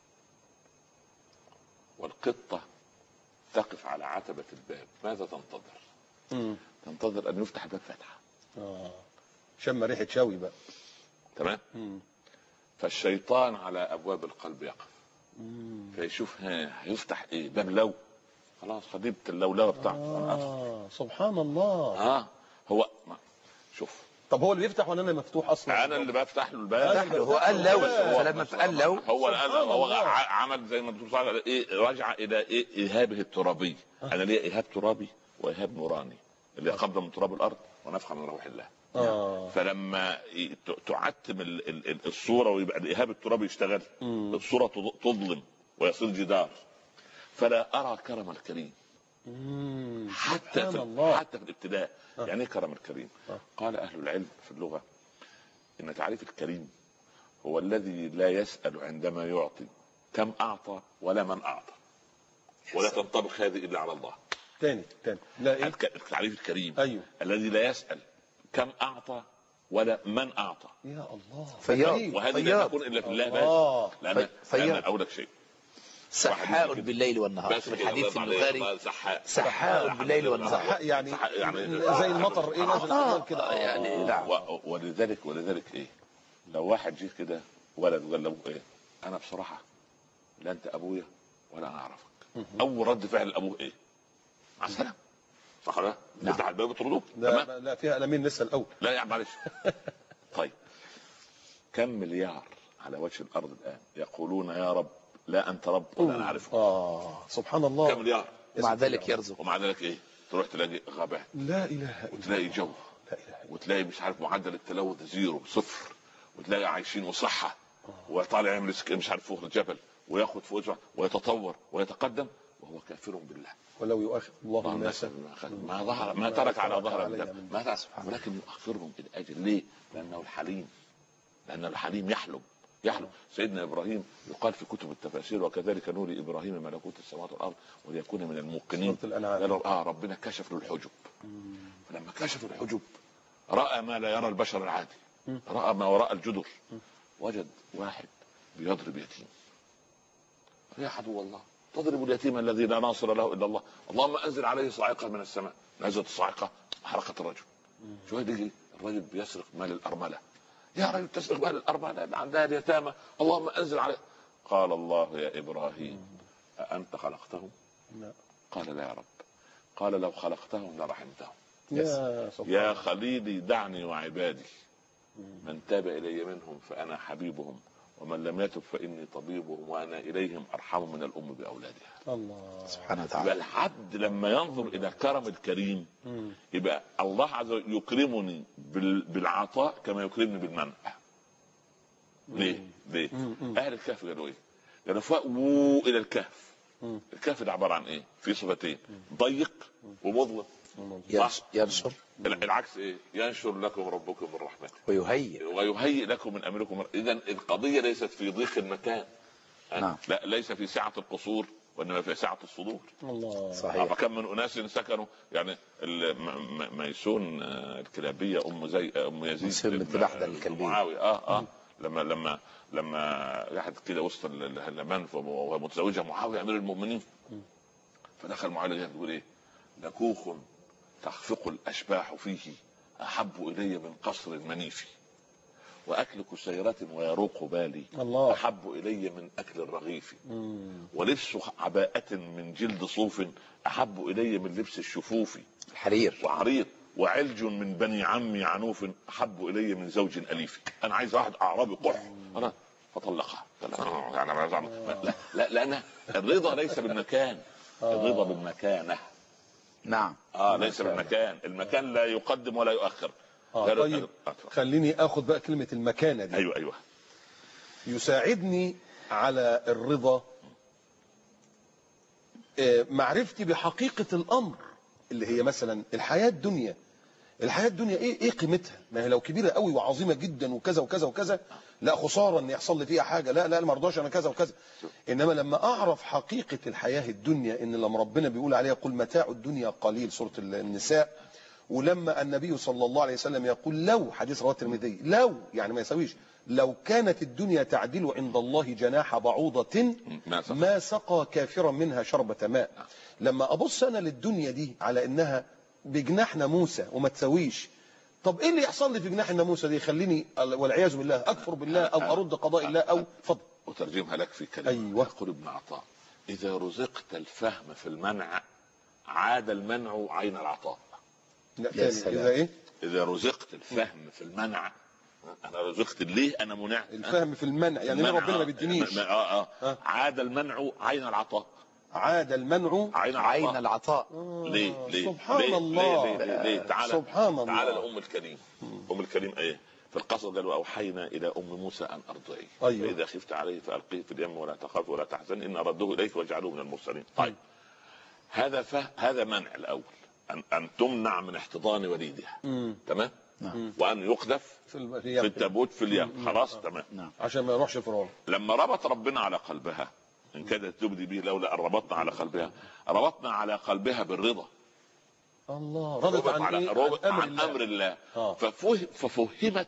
والقطه تقف على عتبه الباب ماذا تنتظر امم تنتظر ان يفتح الباب فتحه اه شم ريحه شوي بقى تمام امم فالشيطان على ابواب القلب يقف فيشوف ها هيفتح ايه باب لو خلاص خديت اللولوه بتاعته انا أدخل. اه سبحان الله اه هو ما. شوف طب هو اللي بيفتح ولا انا مفتوح اصلا انا اللي بفتح له الباب فتح له. هو قال لو هو- فلما قال لو هو قال سبحان هو الله. ع- عمل زي ما الدكتور صالح قال ايه رجع الى ايه ايهابه الترابي انا ليا ايهاب ترابي وايهاب نوراني اللي قبضه من تراب الارض ونفخه من روح الله اه فلما ي- ت- تعتم ال- ال- ال- الصوره ويبقى الايهاب الترابي يشتغل مم. الصوره تض- تظلم ويصير جدار فلا ارى كرم الكريم مم. حتى سبحان في الله حتى في الابتداء يعني ايه كرم الكريم؟ آه. قال اهل العلم في اللغه ان تعريف الكريم هو الذي لا يسال عندما يعطي كم اعطى ولا من اعطى ولا تنطبق هذه الا على الله تاني تاني لا ايه الك- التعريف الكريم ايوه الذي لا يسال كم اعطى ولا من اعطى يا الله فياض. كريم. وهذه لا فياض. تكون الا في الله الله. بس لان في- فياض. لان اقول لك شيء سحاء بالليل والنهار بس في كده، الحديث الله يرضى البخاري عليك، سحاء سحاء بالليل والنهار صح يعني صح- يعني- زي المطر ايه نازل آه، كده آه، يعني نعم و- ولذلك ولذلك ايه لو واحد جه كده ولد وقال لابوه ايه انا بصراحه لا انت ابويا ولا انا اعرفك اول رد فعل ابوه ايه مع السلامه صح ولا لا؟ نعم. يفتح الباب يطردوه لا تمام لا فيها قلمين لسه الاول لا يا معلش طيب كم مليار على وجه الارض الان يقولون يا رب لا انت رب ولا انا اعرفك اه سبحان كم الله مليار ومع ذلك يرزق ومع ذلك ايه تروح تلاقي غابات لا اله الا وتلاقي جو لا اله الا وتلاقي مش عارف معدل التلوث زيرو صفر وتلاقي عايشين وصحه وطالع يعمل سك- مش عارف فوق الجبل وياخد فوق الجبل ويتطور ويتقدم وهو كافر بالله ولو يؤاخذ الله اللهم الناس نسأل ما أخذ- ما ظهر ما ترك على ظهر الجبل ما ترك ولكن يؤخرهم الى اجل ليه؟ لانه الحليم لان الحليم يحلم يحلم سيدنا ابراهيم يقال في كتب التفاسير وكذلك نوري ابراهيم ملكوت السماوات والارض وليكون من الموقنين سورة الأنعام. قالوا اه ربنا كشف له الحجب فلما كشف الحجب راى ما لا يرى البشر العادي راى ما وراء الجدر وجد واحد بيضرب يتيم يا عدو الله تضرب اليتيم الذي لا ناصر له الا الله اللهم انزل عليه صاعقه من السماء نزلت الصاعقه حرقت الرجل شويه يجي الرجل بيسرق مال الارمله يا رجل تسرق مال الارمله اللي عندها اليتامى اللهم انزل عليه قال الله يا ابراهيم أأنت خلقتهم؟ لا. قال لا يا رب قال لو خلقتهم لرحمتهم يا سبحان يا خليلي دعني وعبادي من تاب الي منهم فانا حبيبهم ومن لم يتب فاني طبيبهم وانا اليهم ارحم من الام باولادها الله سبحانه يبقى وتعالى العبد لما ينظر الى كرم الكريم مم. يبقى الله عز وجل يكرمني بال- بالعطاء كما يكرمني بالمنع ليه؟ ليه؟ مم. مم. اهل الكهف قالوا ايه؟ قالوا فاووا الى الكهف مم. الكهف ده عباره عن ايه؟ في صفتين ضيق ومظلم ينش- ينشر العكس ايه؟ ينشر لكم ربكم من رحمته ويهيئ ويهيئ لكم من امركم اذا القضيه ليست في ضيق المكان نعم. لا ليس في سعه القصور وانما في سعه الصدور الله صحيح فكم من اناس سكنوا يعني ال- م- م- ميسون آه، الكلابيه ام زي ام يزيد ميسون بنت بحدة الكلبية. معاويه اه اه لما لما لما قعدت كده وسط ال- ال- الهلمان ومتزوجها معاويه امير المؤمنين فدخل معاويه جاي بيقول ايه لكوخ تخفق الاشباح فيه احب الي من قصر منيف واكل كسيرة ويروق بالي الله. احب الي من اكل الرغيف مم. ولبس عباءة من جلد صوف أحب إلي من لبس الشفوف الحرير وعريض وعلج من بني عمي عنوف أحب إلي من زوج أليف أنا عايز واحد أعرابي قح أنا فطلقها لا لا لا لأن الرضا ليس بالمكان الرضا بالمكانة نعم اه ليس بالمكان المكان لا يقدم ولا يؤخر آه لا- طيب آه، خليني اخد بقى كلمة المكانة دي ايوه ايوه يساعدني على الرضا آه، معرفتي بحقيقة الأمر اللي هي مثلا الحياة الدنيا الحياة الدنيا ايه ايه قيمتها ما هي لو كبيرة قوي وعظيمة جدا وكذا وكذا وكذا لا خسارة ان يحصل لي فيها حاجة لا لا ما ارضاش انا كذا وكذا انما لما اعرف حقيقة الحياة الدنيا ان لما ربنا بيقول عليها قل متاع الدنيا قليل سورة النساء ولما النبي صلى الله عليه وسلم يقول لو حديث رواه الترمذي لو يعني ما يسويش لو كانت الدنيا تعدل عند الله جناح بعوضة ما سقى. ما سقى كافرا منها شربة ماء لما ابص انا للدنيا دي على انها بجناح ناموسة وما تسويش طب ايه اللي يحصل لي في جناح الناموسة دي يخليني والعياذ بالله اكفر بالله او ارد قضاء الله او اتفضل وترجمها لك في كلمة أيوة. يقول ابن عطاء إذا رزقت الفهم في المنع عاد المنع عين العطاء لا يا تاني سلام. اذا ايه إذا رزقت الفهم في المنع أنا رزقت ليه أنا منع الفهم في المنع يعني ليه المنع، ربنا ما آه، بيدينيش آه آه ها؟ عاد المنع عين العطاء عاد المنع عين عين العطاء العطاء ليه ليه سبحان ليه الله. ليه ليه, ليه؟ تعالى سبحان الله. تعالى لأم الكريم أم الكريم إيه في القصر قال وأوحينا إلى أم موسى أن أرضعيه أيوة. فإذا خفت عليه فألقيه في اليم ولا تخاف ولا تحزن إن ردوه إليك واجعلوه من المرسلين طيب هذا ف... هذا منع الأول أن أن تمنع من احتضان وليدها مم. تمام نعم. وأن يقذف في الم- في في التابوت في اليم خلاص تمام نعم عشان ما يروحش فرعون لما ربط ربنا على قلبها ان كادت تبدي به لولا ان ربطنا على قلبها ربطنا على قلبها بالرضا الله رضت ربط عن على ايه ربط عن امر عن الله امر الله آه. ففهم ففهمت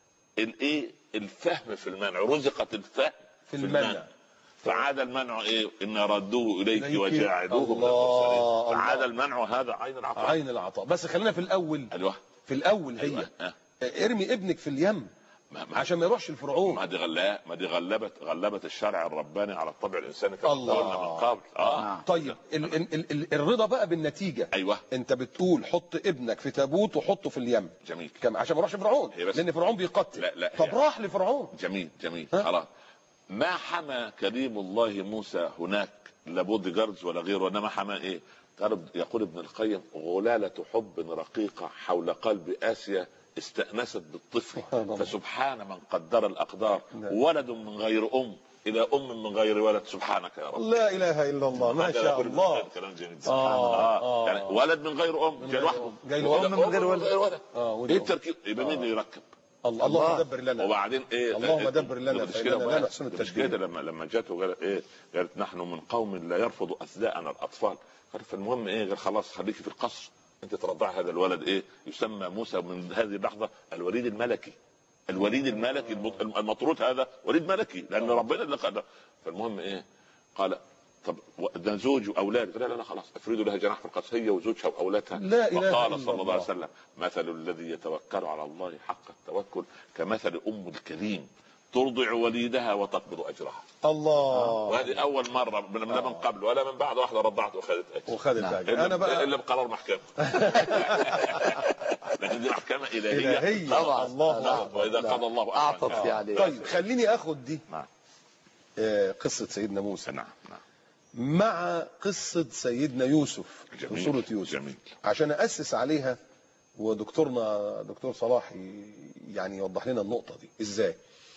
الايه الفهم في المنع رزقت الفهم في المنع. فعاد المنع ايه ان ردوه اليك إليك. وجاعلوه من الله، المرسلين الله. فعاد المنع هذا عين العطاء عين العطاء بس خلينا في الاول ايوه في الاول هي أيوة. آه. ارمي ابنك في اليم ما, ما, عشان ما يروحش الفرعون ما دي غلا ما دي غلبت غلبت الشرع الرباني على الطبع الانساني كما الله. قلنا من قبل اه نعم. طيب ال ال ال ال الرضا بقى بالنتيجه ايوه انت بتقول حط ابنك في تابوت وحطه في اليم جميل كم عشان ما يروحش فرعون هي بس- لان فرعون بيقتل لا، لا، طب هي- راح لفرعون جميل جميل ها؟ خلاص ما حمى كريم الله موسى هناك لا بودي جاردز ولا غيره انما حمى ايه؟ قال يقول ابن القيم غلالة حب رقيقة حول قلب آسيا استأنست بالطفل سبحان الله. فسبحان من قدر الأقدار نعم. ولد من غير أم إلى أم من غير ولد سبحانك يا رب لا اله الا الله ما هكذا شاء يقول ابن الله القيم كلام جميل آه، آه. آه. يعني ولد من غير أم جاي لوحده جاي له أم من غير ولد. ولد اه ايه ودي التركيب يبقى مين اللي يركب الله اللهم الله. دبر لنا وبعدين ايه اللهم إيه، دبر لنا مش فإننا كده لا بقى. نحسن مش التدبير. كده لما لما جت وقالت ايه قالت نحن من قوم لا يرفض اثداءنا الاطفال قال فالمهم ايه قال خلاص خليكي في القصر انت ترضع هذا الولد ايه يسمى موسى من هذه اللحظه الوليد الملكي الوليد الملكي المط- المطرود هذا وليد ملكي لان ربنا اللي قال فالمهم ايه قال طب و- ده زوج واولاد قال لا لا خلاص افردوا لها جناح في القصر هي وزوجها واولادها لا إله وقال إلا صلى الله الله. عليه وسلم مثل الذي يتوكل على الله حق التوكل كمثل ام الكريم ترضع وليدها وتقبض اجرها الله وهذه اول مره من لا من قبل ولا من بعد واحده رضعت واخذت اجر وخدت نعم. أجر. الا انا بقى الا بقرار محكمه لكن دي محكمه الهيه الهيه طبعا. الله نعم. أكبر. واذا نعم. قضى الله أمرا أعطت كان. يعني طيب خليني اخد دي نعم آه، قصه سيدنا موسى نعم نعم مع قصه سيدنا يوسف في جميل. سوره يوسف جميل. عشان اسس عليها ودكتورنا دكتور صلاح ي- يعني يوضح لنا النقطه دي ازاي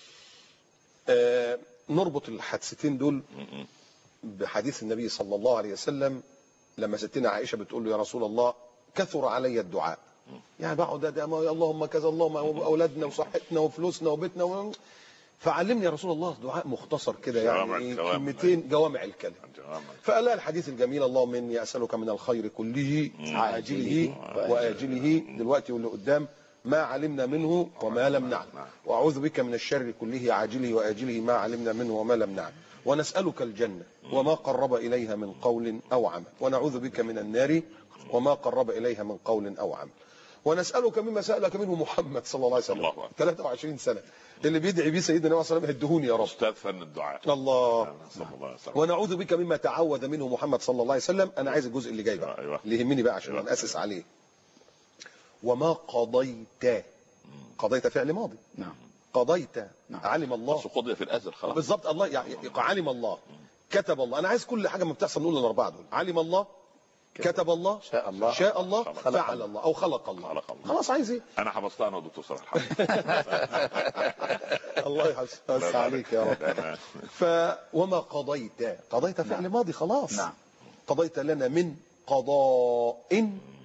آه نربط الحادثتين دول م- م. بحديث النبي صلى الله عليه وسلم لما ستنا عائشه بتقول له يا رسول الله كثر علي الدعاء يعني بقعد أدعي ما اللهم كذا اللهم اولادنا وصحتنا وفلوسنا وبيتنا و... فعلمني يا رسول الله دعاء مختصر كده جوامع يعني إيه الكلام. كلمتين جوامع الكلم جوامع. فقال لها الحديث الجميل اللهم اني اسالك من الخير كله عاجله واجله دلوقتي واللي قدام ما علمنا منه وما لم نعلم واعوذ بك من الشر كله عاجله واجله ما علمنا منه وما لم نعلم ونسالك الجنه وما قرب اليها من قول او عمل ونعوذ بك من النار وما قرب اليها من قول او عمل ونسالك مما سالك منه محمد صلى الله عليه وسلم الله أكبر. 23 سنه اللي بيدعي بيه سيدنا النبي صلى الله عليه وسلم هدهوني يا رب استاذ فن الدعاء الله صلى الله عليه وسلم ونعوذ بك مما تعوذ منه محمد صلى الله عليه وسلم انا عايز الجزء اللي جاي بقى أيوة. اللي يهمني بقى عشان أيوة. ناسس عليه وما قضيت قضيت فعل ماضي نعم قضيت نعم. علم الله بس قضي في الازل خلاص بالظبط الله يعني علم الله كتب الله انا عايز كل حاجه ما بتحصل نقول الاربعه دول علم الله كتب الله شاء الله. شاء الله خلق فعل الله. الله او خلق الله خلق الله. خلاص عايز ايه انا حفظتها انا ودكتور صلاح الله يحفظ عليك يا رب ف وما قضيت قضيت فعل ماضي خلاص نعم. قضيت لنا من قضاء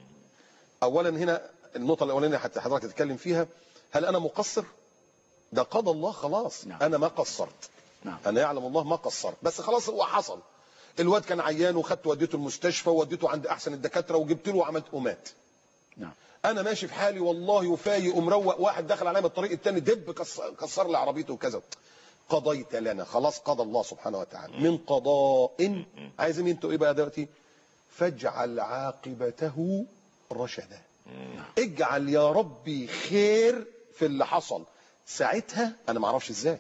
اولا هنا النقطه الاولانيه حتى حضرتك تتكلم فيها هل انا مقصر ده قضى الله خلاص نعم. انا ما قصرت نعم انا يعلم الله ما قصرت بس خلاص هو حصل الواد كان عيان وخدته وديته المستشفى ووديته عند احسن الدكاتره وجبت له وعملت ومات نعم انا ماشي في حالي والله وفايق ومروق واحد دخل عليا من الطريق التاني دب كسر, كسر لي عربيته وكذا قضيت لنا خلاص قضى الله سبحانه وتعالى من قضاء عايزين انتوا ايه بقى دلوقتي فاجعل عاقبته رشدا اجعل يا ربي خير في اللي حصل ساعتها انا ما اعرفش ازاي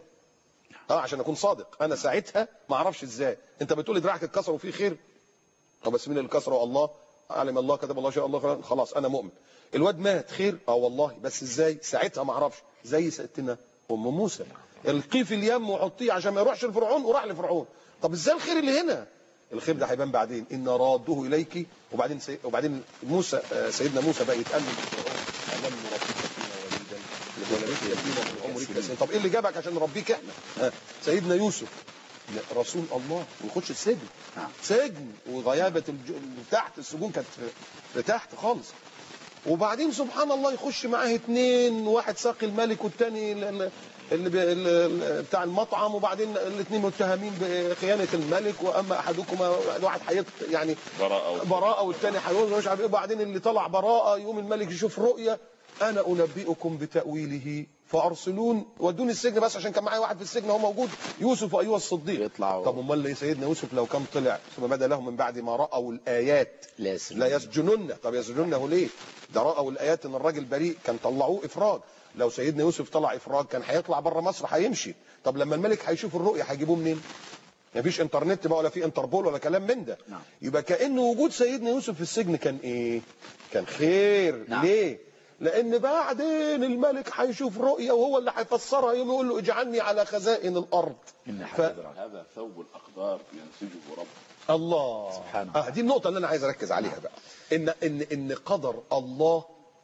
اه عشان اكون صادق انا ساعتها ما اعرفش ازاي انت بتقول لي دراعك اتكسر وفيه خير طب بس مين اللي كسره الله علم الله كتب الله شاء الله خلاص انا مؤمن الواد مات خير اه والله بس ازاي ساعتها ما اعرفش زي ستنا ام موسى القيه في اليم وحطيه عشان ما يروحش لفرعون وراح لفرعون طب ازاي الخير اللي هنا الخير ده هيبان بعدين ان راده اليك وبعدين سي... وبعدين موسى آه، سيدنا موسى بقى يتقلب لفرعون الم نربيك فينا وليدا ولبثت فينا من عمرك سنين طب ايه اللي جابك عشان نربيك احنا ها، سيدنا يوسف رسول الله ويخش السجن نعم. سجن وغيابه الج... تحت السجون كانت في... في تحت خالص وبعدين سبحان الله يخش معاه اتنين واحد ساقي الملك والتاني ال- اللي بي... ال- بتاع المطعم وبعدين الاثنين متهمين بخيانه الملك واما احدكما الواحد هيط يعني براءة براءه والتاني هيقول مش عارف ايه وبعدين اللي طلع براءه يقوم الملك يشوف رؤيه انا انبئكم بتاويله فارسلون ودوني السجن بس عشان كان معايا واحد في السجن هو موجود يوسف ايها الصديق يطلع طب امال ليه سيدنا يوسف لو كان طلع ثم بدا لهم من بعد ما راوا الايات لا يسلم. لا يسجنن طب يسجننه ليه ده راوا الايات ان الراجل بريء كان طلعوه افراج لو سيدنا يوسف طلع افراج كان هيطلع بره مصر هيمشي طب لما الملك هيشوف الرؤيه هيجيبوه منين مفيش انترنت بقى ولا في انتربول ولا كلام من ده نعم. يبقى كأن وجود سيدنا يوسف في السجن كان ايه كان خير نعم. ليه لان بعدين الملك هيشوف رؤيه وهو اللي هيفسرها يوم يقول له اجعلني على خزائن الارض إن ف... هذا ثوب الاقدار ينسجه رب الله سبحانه. آه دي النقطه اللي انا عايز اركز عليها بقى ان ان ان قدر الله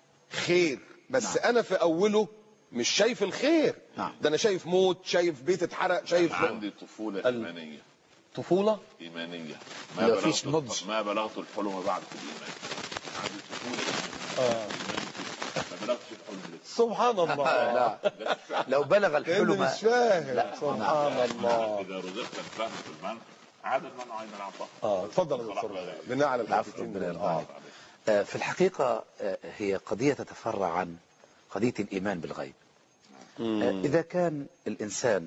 خير بس نعم. انا في اوله مش شايف الخير نعم. ده انا شايف موت شايف بيت اتحرق شايف عندي طفوله ال- ايمانيه طفوله ايمانيه لا فيش بلغت نضج. ما بلغت الحلم بعد في الايمان عندي طفوله آه. إيمانية. ما بلغتش الحلم لسه سبحان الله لا لو بلغ كأني الحلم مش فاهم لا. سبحان الله اذا رزقت الفهم في المنع عاد المنع عين العطاء اه اتفضل يا دكتور بناء على العفو، الحاجتين ربنا دول. يرضى عليك. آه، في الحقيقة آه، هي قضية تتفرع عن قضية الإيمان بالغيب آه، إذا كان الإنسان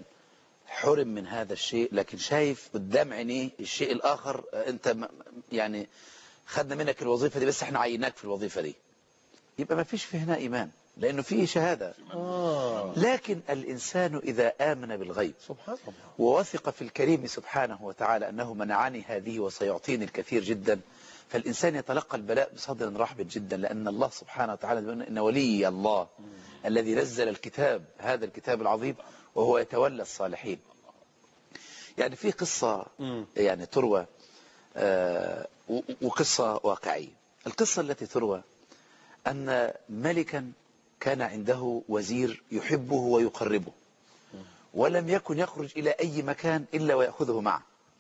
حرم من هذا الشيء لكن شايف قدام عينيه الشيء الآخر آه، أنت م- يعني خدنا منك الوظيفة دي بس احنا عيناك في الوظيفة دي يبقى ما فيش في هنا إيمان لأنه فيه شهادة آه. لكن الإنسان إذا آمن بالغيب سبحان الله ووثق في الكريم سبحانه وتعالى أنه منعني هذه وسيعطيني الكثير جدا فالإنسان يتلقى البلاء بصدر رحب جدا لأن الله سبحانه وتعالى بيقول إن ولي الله الذي نزل الكتاب هذا الكتاب العظيم وهو يتولى الصالحين يعني في قصة مم. يعني تروى آه، و- وقصة واقعية القصة التي تروى أن ملكا كان عنده وزير يحبه ويقربه ولم يكن يخرج إلى أي مكان إلا ويأخذه معه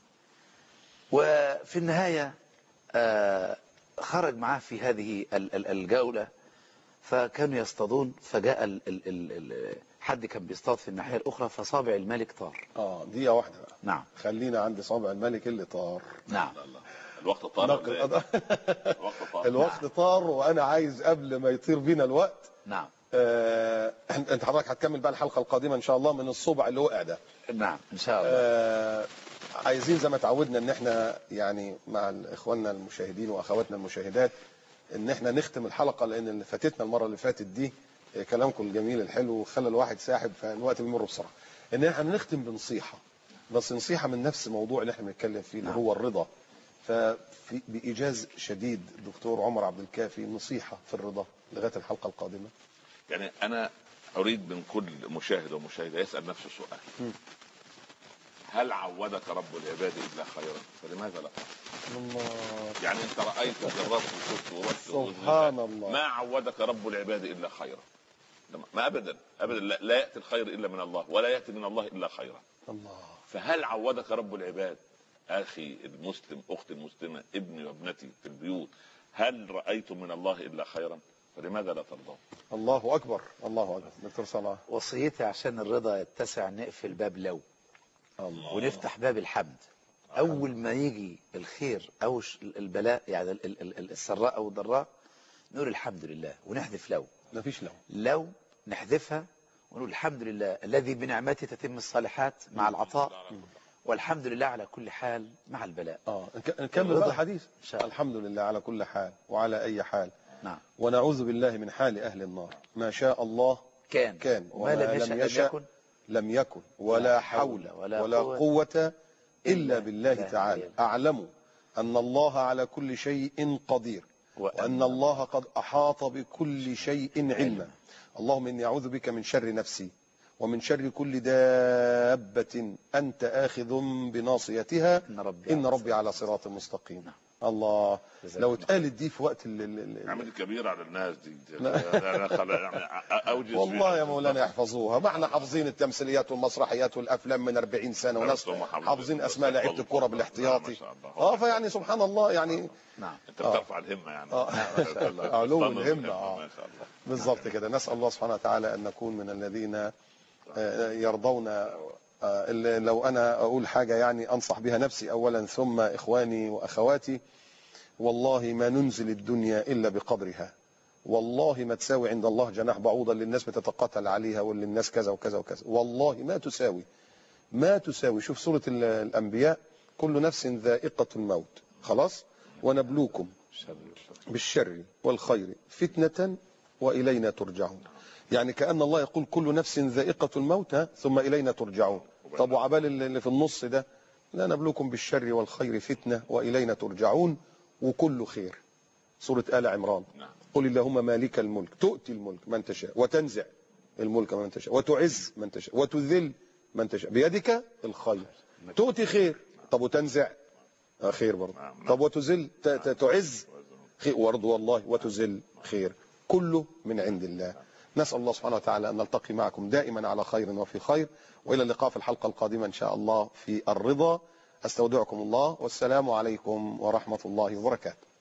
وفي النهاية آه، خرج معه في هذه ال- ال- الجولة فكانوا يصطادون فجاء ال- ال- ال- ال- حد كان بيصطاد في الناحية الأخرى فصابع الملك طار اه دقيقة واحدة بقى نعم خلينا عند صابع الملك اللي طار نعم لا لا الوقت طار نقل- ولا إيه؟ الوقت طار الوقت طار وانا عايز قبل ما يطير بينا الوقت نعم آه، انت حضرتك هتكمل بقى الحلقه القادمه ان شاء الله من الصبع اللي وقع ده نعم إن شاء الله آه، عايزين زي ما تعودنا ان احنا يعني مع اخواننا المشاهدين واخواتنا المشاهدات ان احنا نختم الحلقه لان اللي فاتتنا المره اللي فاتت دي آه، كلامكم الجميل الحلو خلى الواحد ساحب فالوقت بيمر بسرعه ان احنا نختم بنصيحه بس نصيحه من نفس الموضوع اللي احنا بنتكلم فيه اللي نعم. هو الرضا ففي بايجاز شديد دكتور عمر عبد الكافي نصيحه في الرضا لغايه الحلقه القادمه يعني انا اريد من كل مشاهد ومشاهده يسال نفسه سؤال مم. هل عودك رب العباد الا خيرا فلماذا لا الله يعني انت رايت وجربت وشفت ورحت سبحان الله. ما عودك رب العباد الا خيرا لما- ما ابدا ابدا لا, لا ياتي الخير الا من الله ولا ياتي من الله الا خيرا الله فهل عودك رب العباد اخي المسلم اختي المسلمه ابني وابنتي في البيوت هل رايتم من الله الا خيرا فلماذا لا ترضون الله اكبر الله اكبر دكتور صلاح وصيتي عشان الرضا يتسع نقفل باب لو الله ونفتح باب الحمد أول ما يجي الخير أو ش- البلاء يعني ال- ال- ال- السراء أو الضراء نقول الحمد لله ونحذف لو ما فيش لو لو نحذفها ونقول الحمد لله الذي بنعمته تتم الصالحات مع العطاء والحمد لله على كل حال مع البلاء اه نك- نكمل الرضا. بقى الحديث إن شاء الله. الحمد لله على كل حال وعلى اي حال نعم ونعوذ بالله من حال اهل النار ما شاء الله كان كان وما لم يشأ لم يكن لم يكن ولا لا حول حول ولا ولا قوة قوة إلا إلا بالله بالله تعالى العلي. أعلم أن الله على كل شيء قدير وأن الله قد أحاط بكل شيء علما اللهم إني أعوذ بك من شر نفسي ومن شر كل دابة أنت آخذ بناصيتها إن ربي إن على ربي على صراط مستقيم نعم. الله جزاك لو الله اتقالت دي في وقت ال- ال- ال- عمل كبير على الناس دي لا. أنا خل- يعني اوجز والله يا مولانا يحفظوها ما احنا حافظين التمثيليات والمسرحيات والافلام من 40 سنه وناس هم حافظين. حافظين اسماء لعيبه الكوره ما بالاحتياطي شاء الله. اه فيعني سبحان الله يعني نعم انت بترفع الهمه يعني آه. ما شاء الله. علو تستنظر الهمة، آه. ما شاء الله بالضبط كده نسال الله سبحانه وتعالى ان نكون من الذين آه، يرضون آه، اللي لو انا اقول حاجه يعني انصح بها نفسي اولا ثم اخواني واخواتي والله ما ننزل الدنيا الا بقدرها والله ما تساوي عند الله جناح بعوضه اللي الناس بتتقاتل عليها واللي الناس كذا وكذا وكذا والله ما تساوي ما تساوي شوف سورة ال- الأنبياء كل نفس ذائقة الموت خلاص ونبلوكم بالشر والخير فتنة وإلينا ترجعون يعني كأن الله يقول كل نفس ذائقة الموت ها، ثم إلينا ترجعون طب وعبال اللي اللي في النص ده لا نبلوكم بالشر والخير فتنة وإلينا ترجعون وكل خير سورة آل عمران نعم. قل اللهم مالك الملك تؤتي الملك من تشاء وتنزع الملك من تشاء وتعز من تشاء وتذل من تشاء بيدك الخير تؤتي خير طب وتنزع آه، خير برضه نعم. طب وتذل ت- ت- تعز خير برضه والله وتذل خير كله من عند الله نسأل الله سبحانه وتعالى أن نلتقي معكم دائما على خير وفي خير وإلى اللقاء في الحلقة القادمة إن شاء الله في الرضا أستودعكم الله والسلام عليكم ورحمة الله وبركاته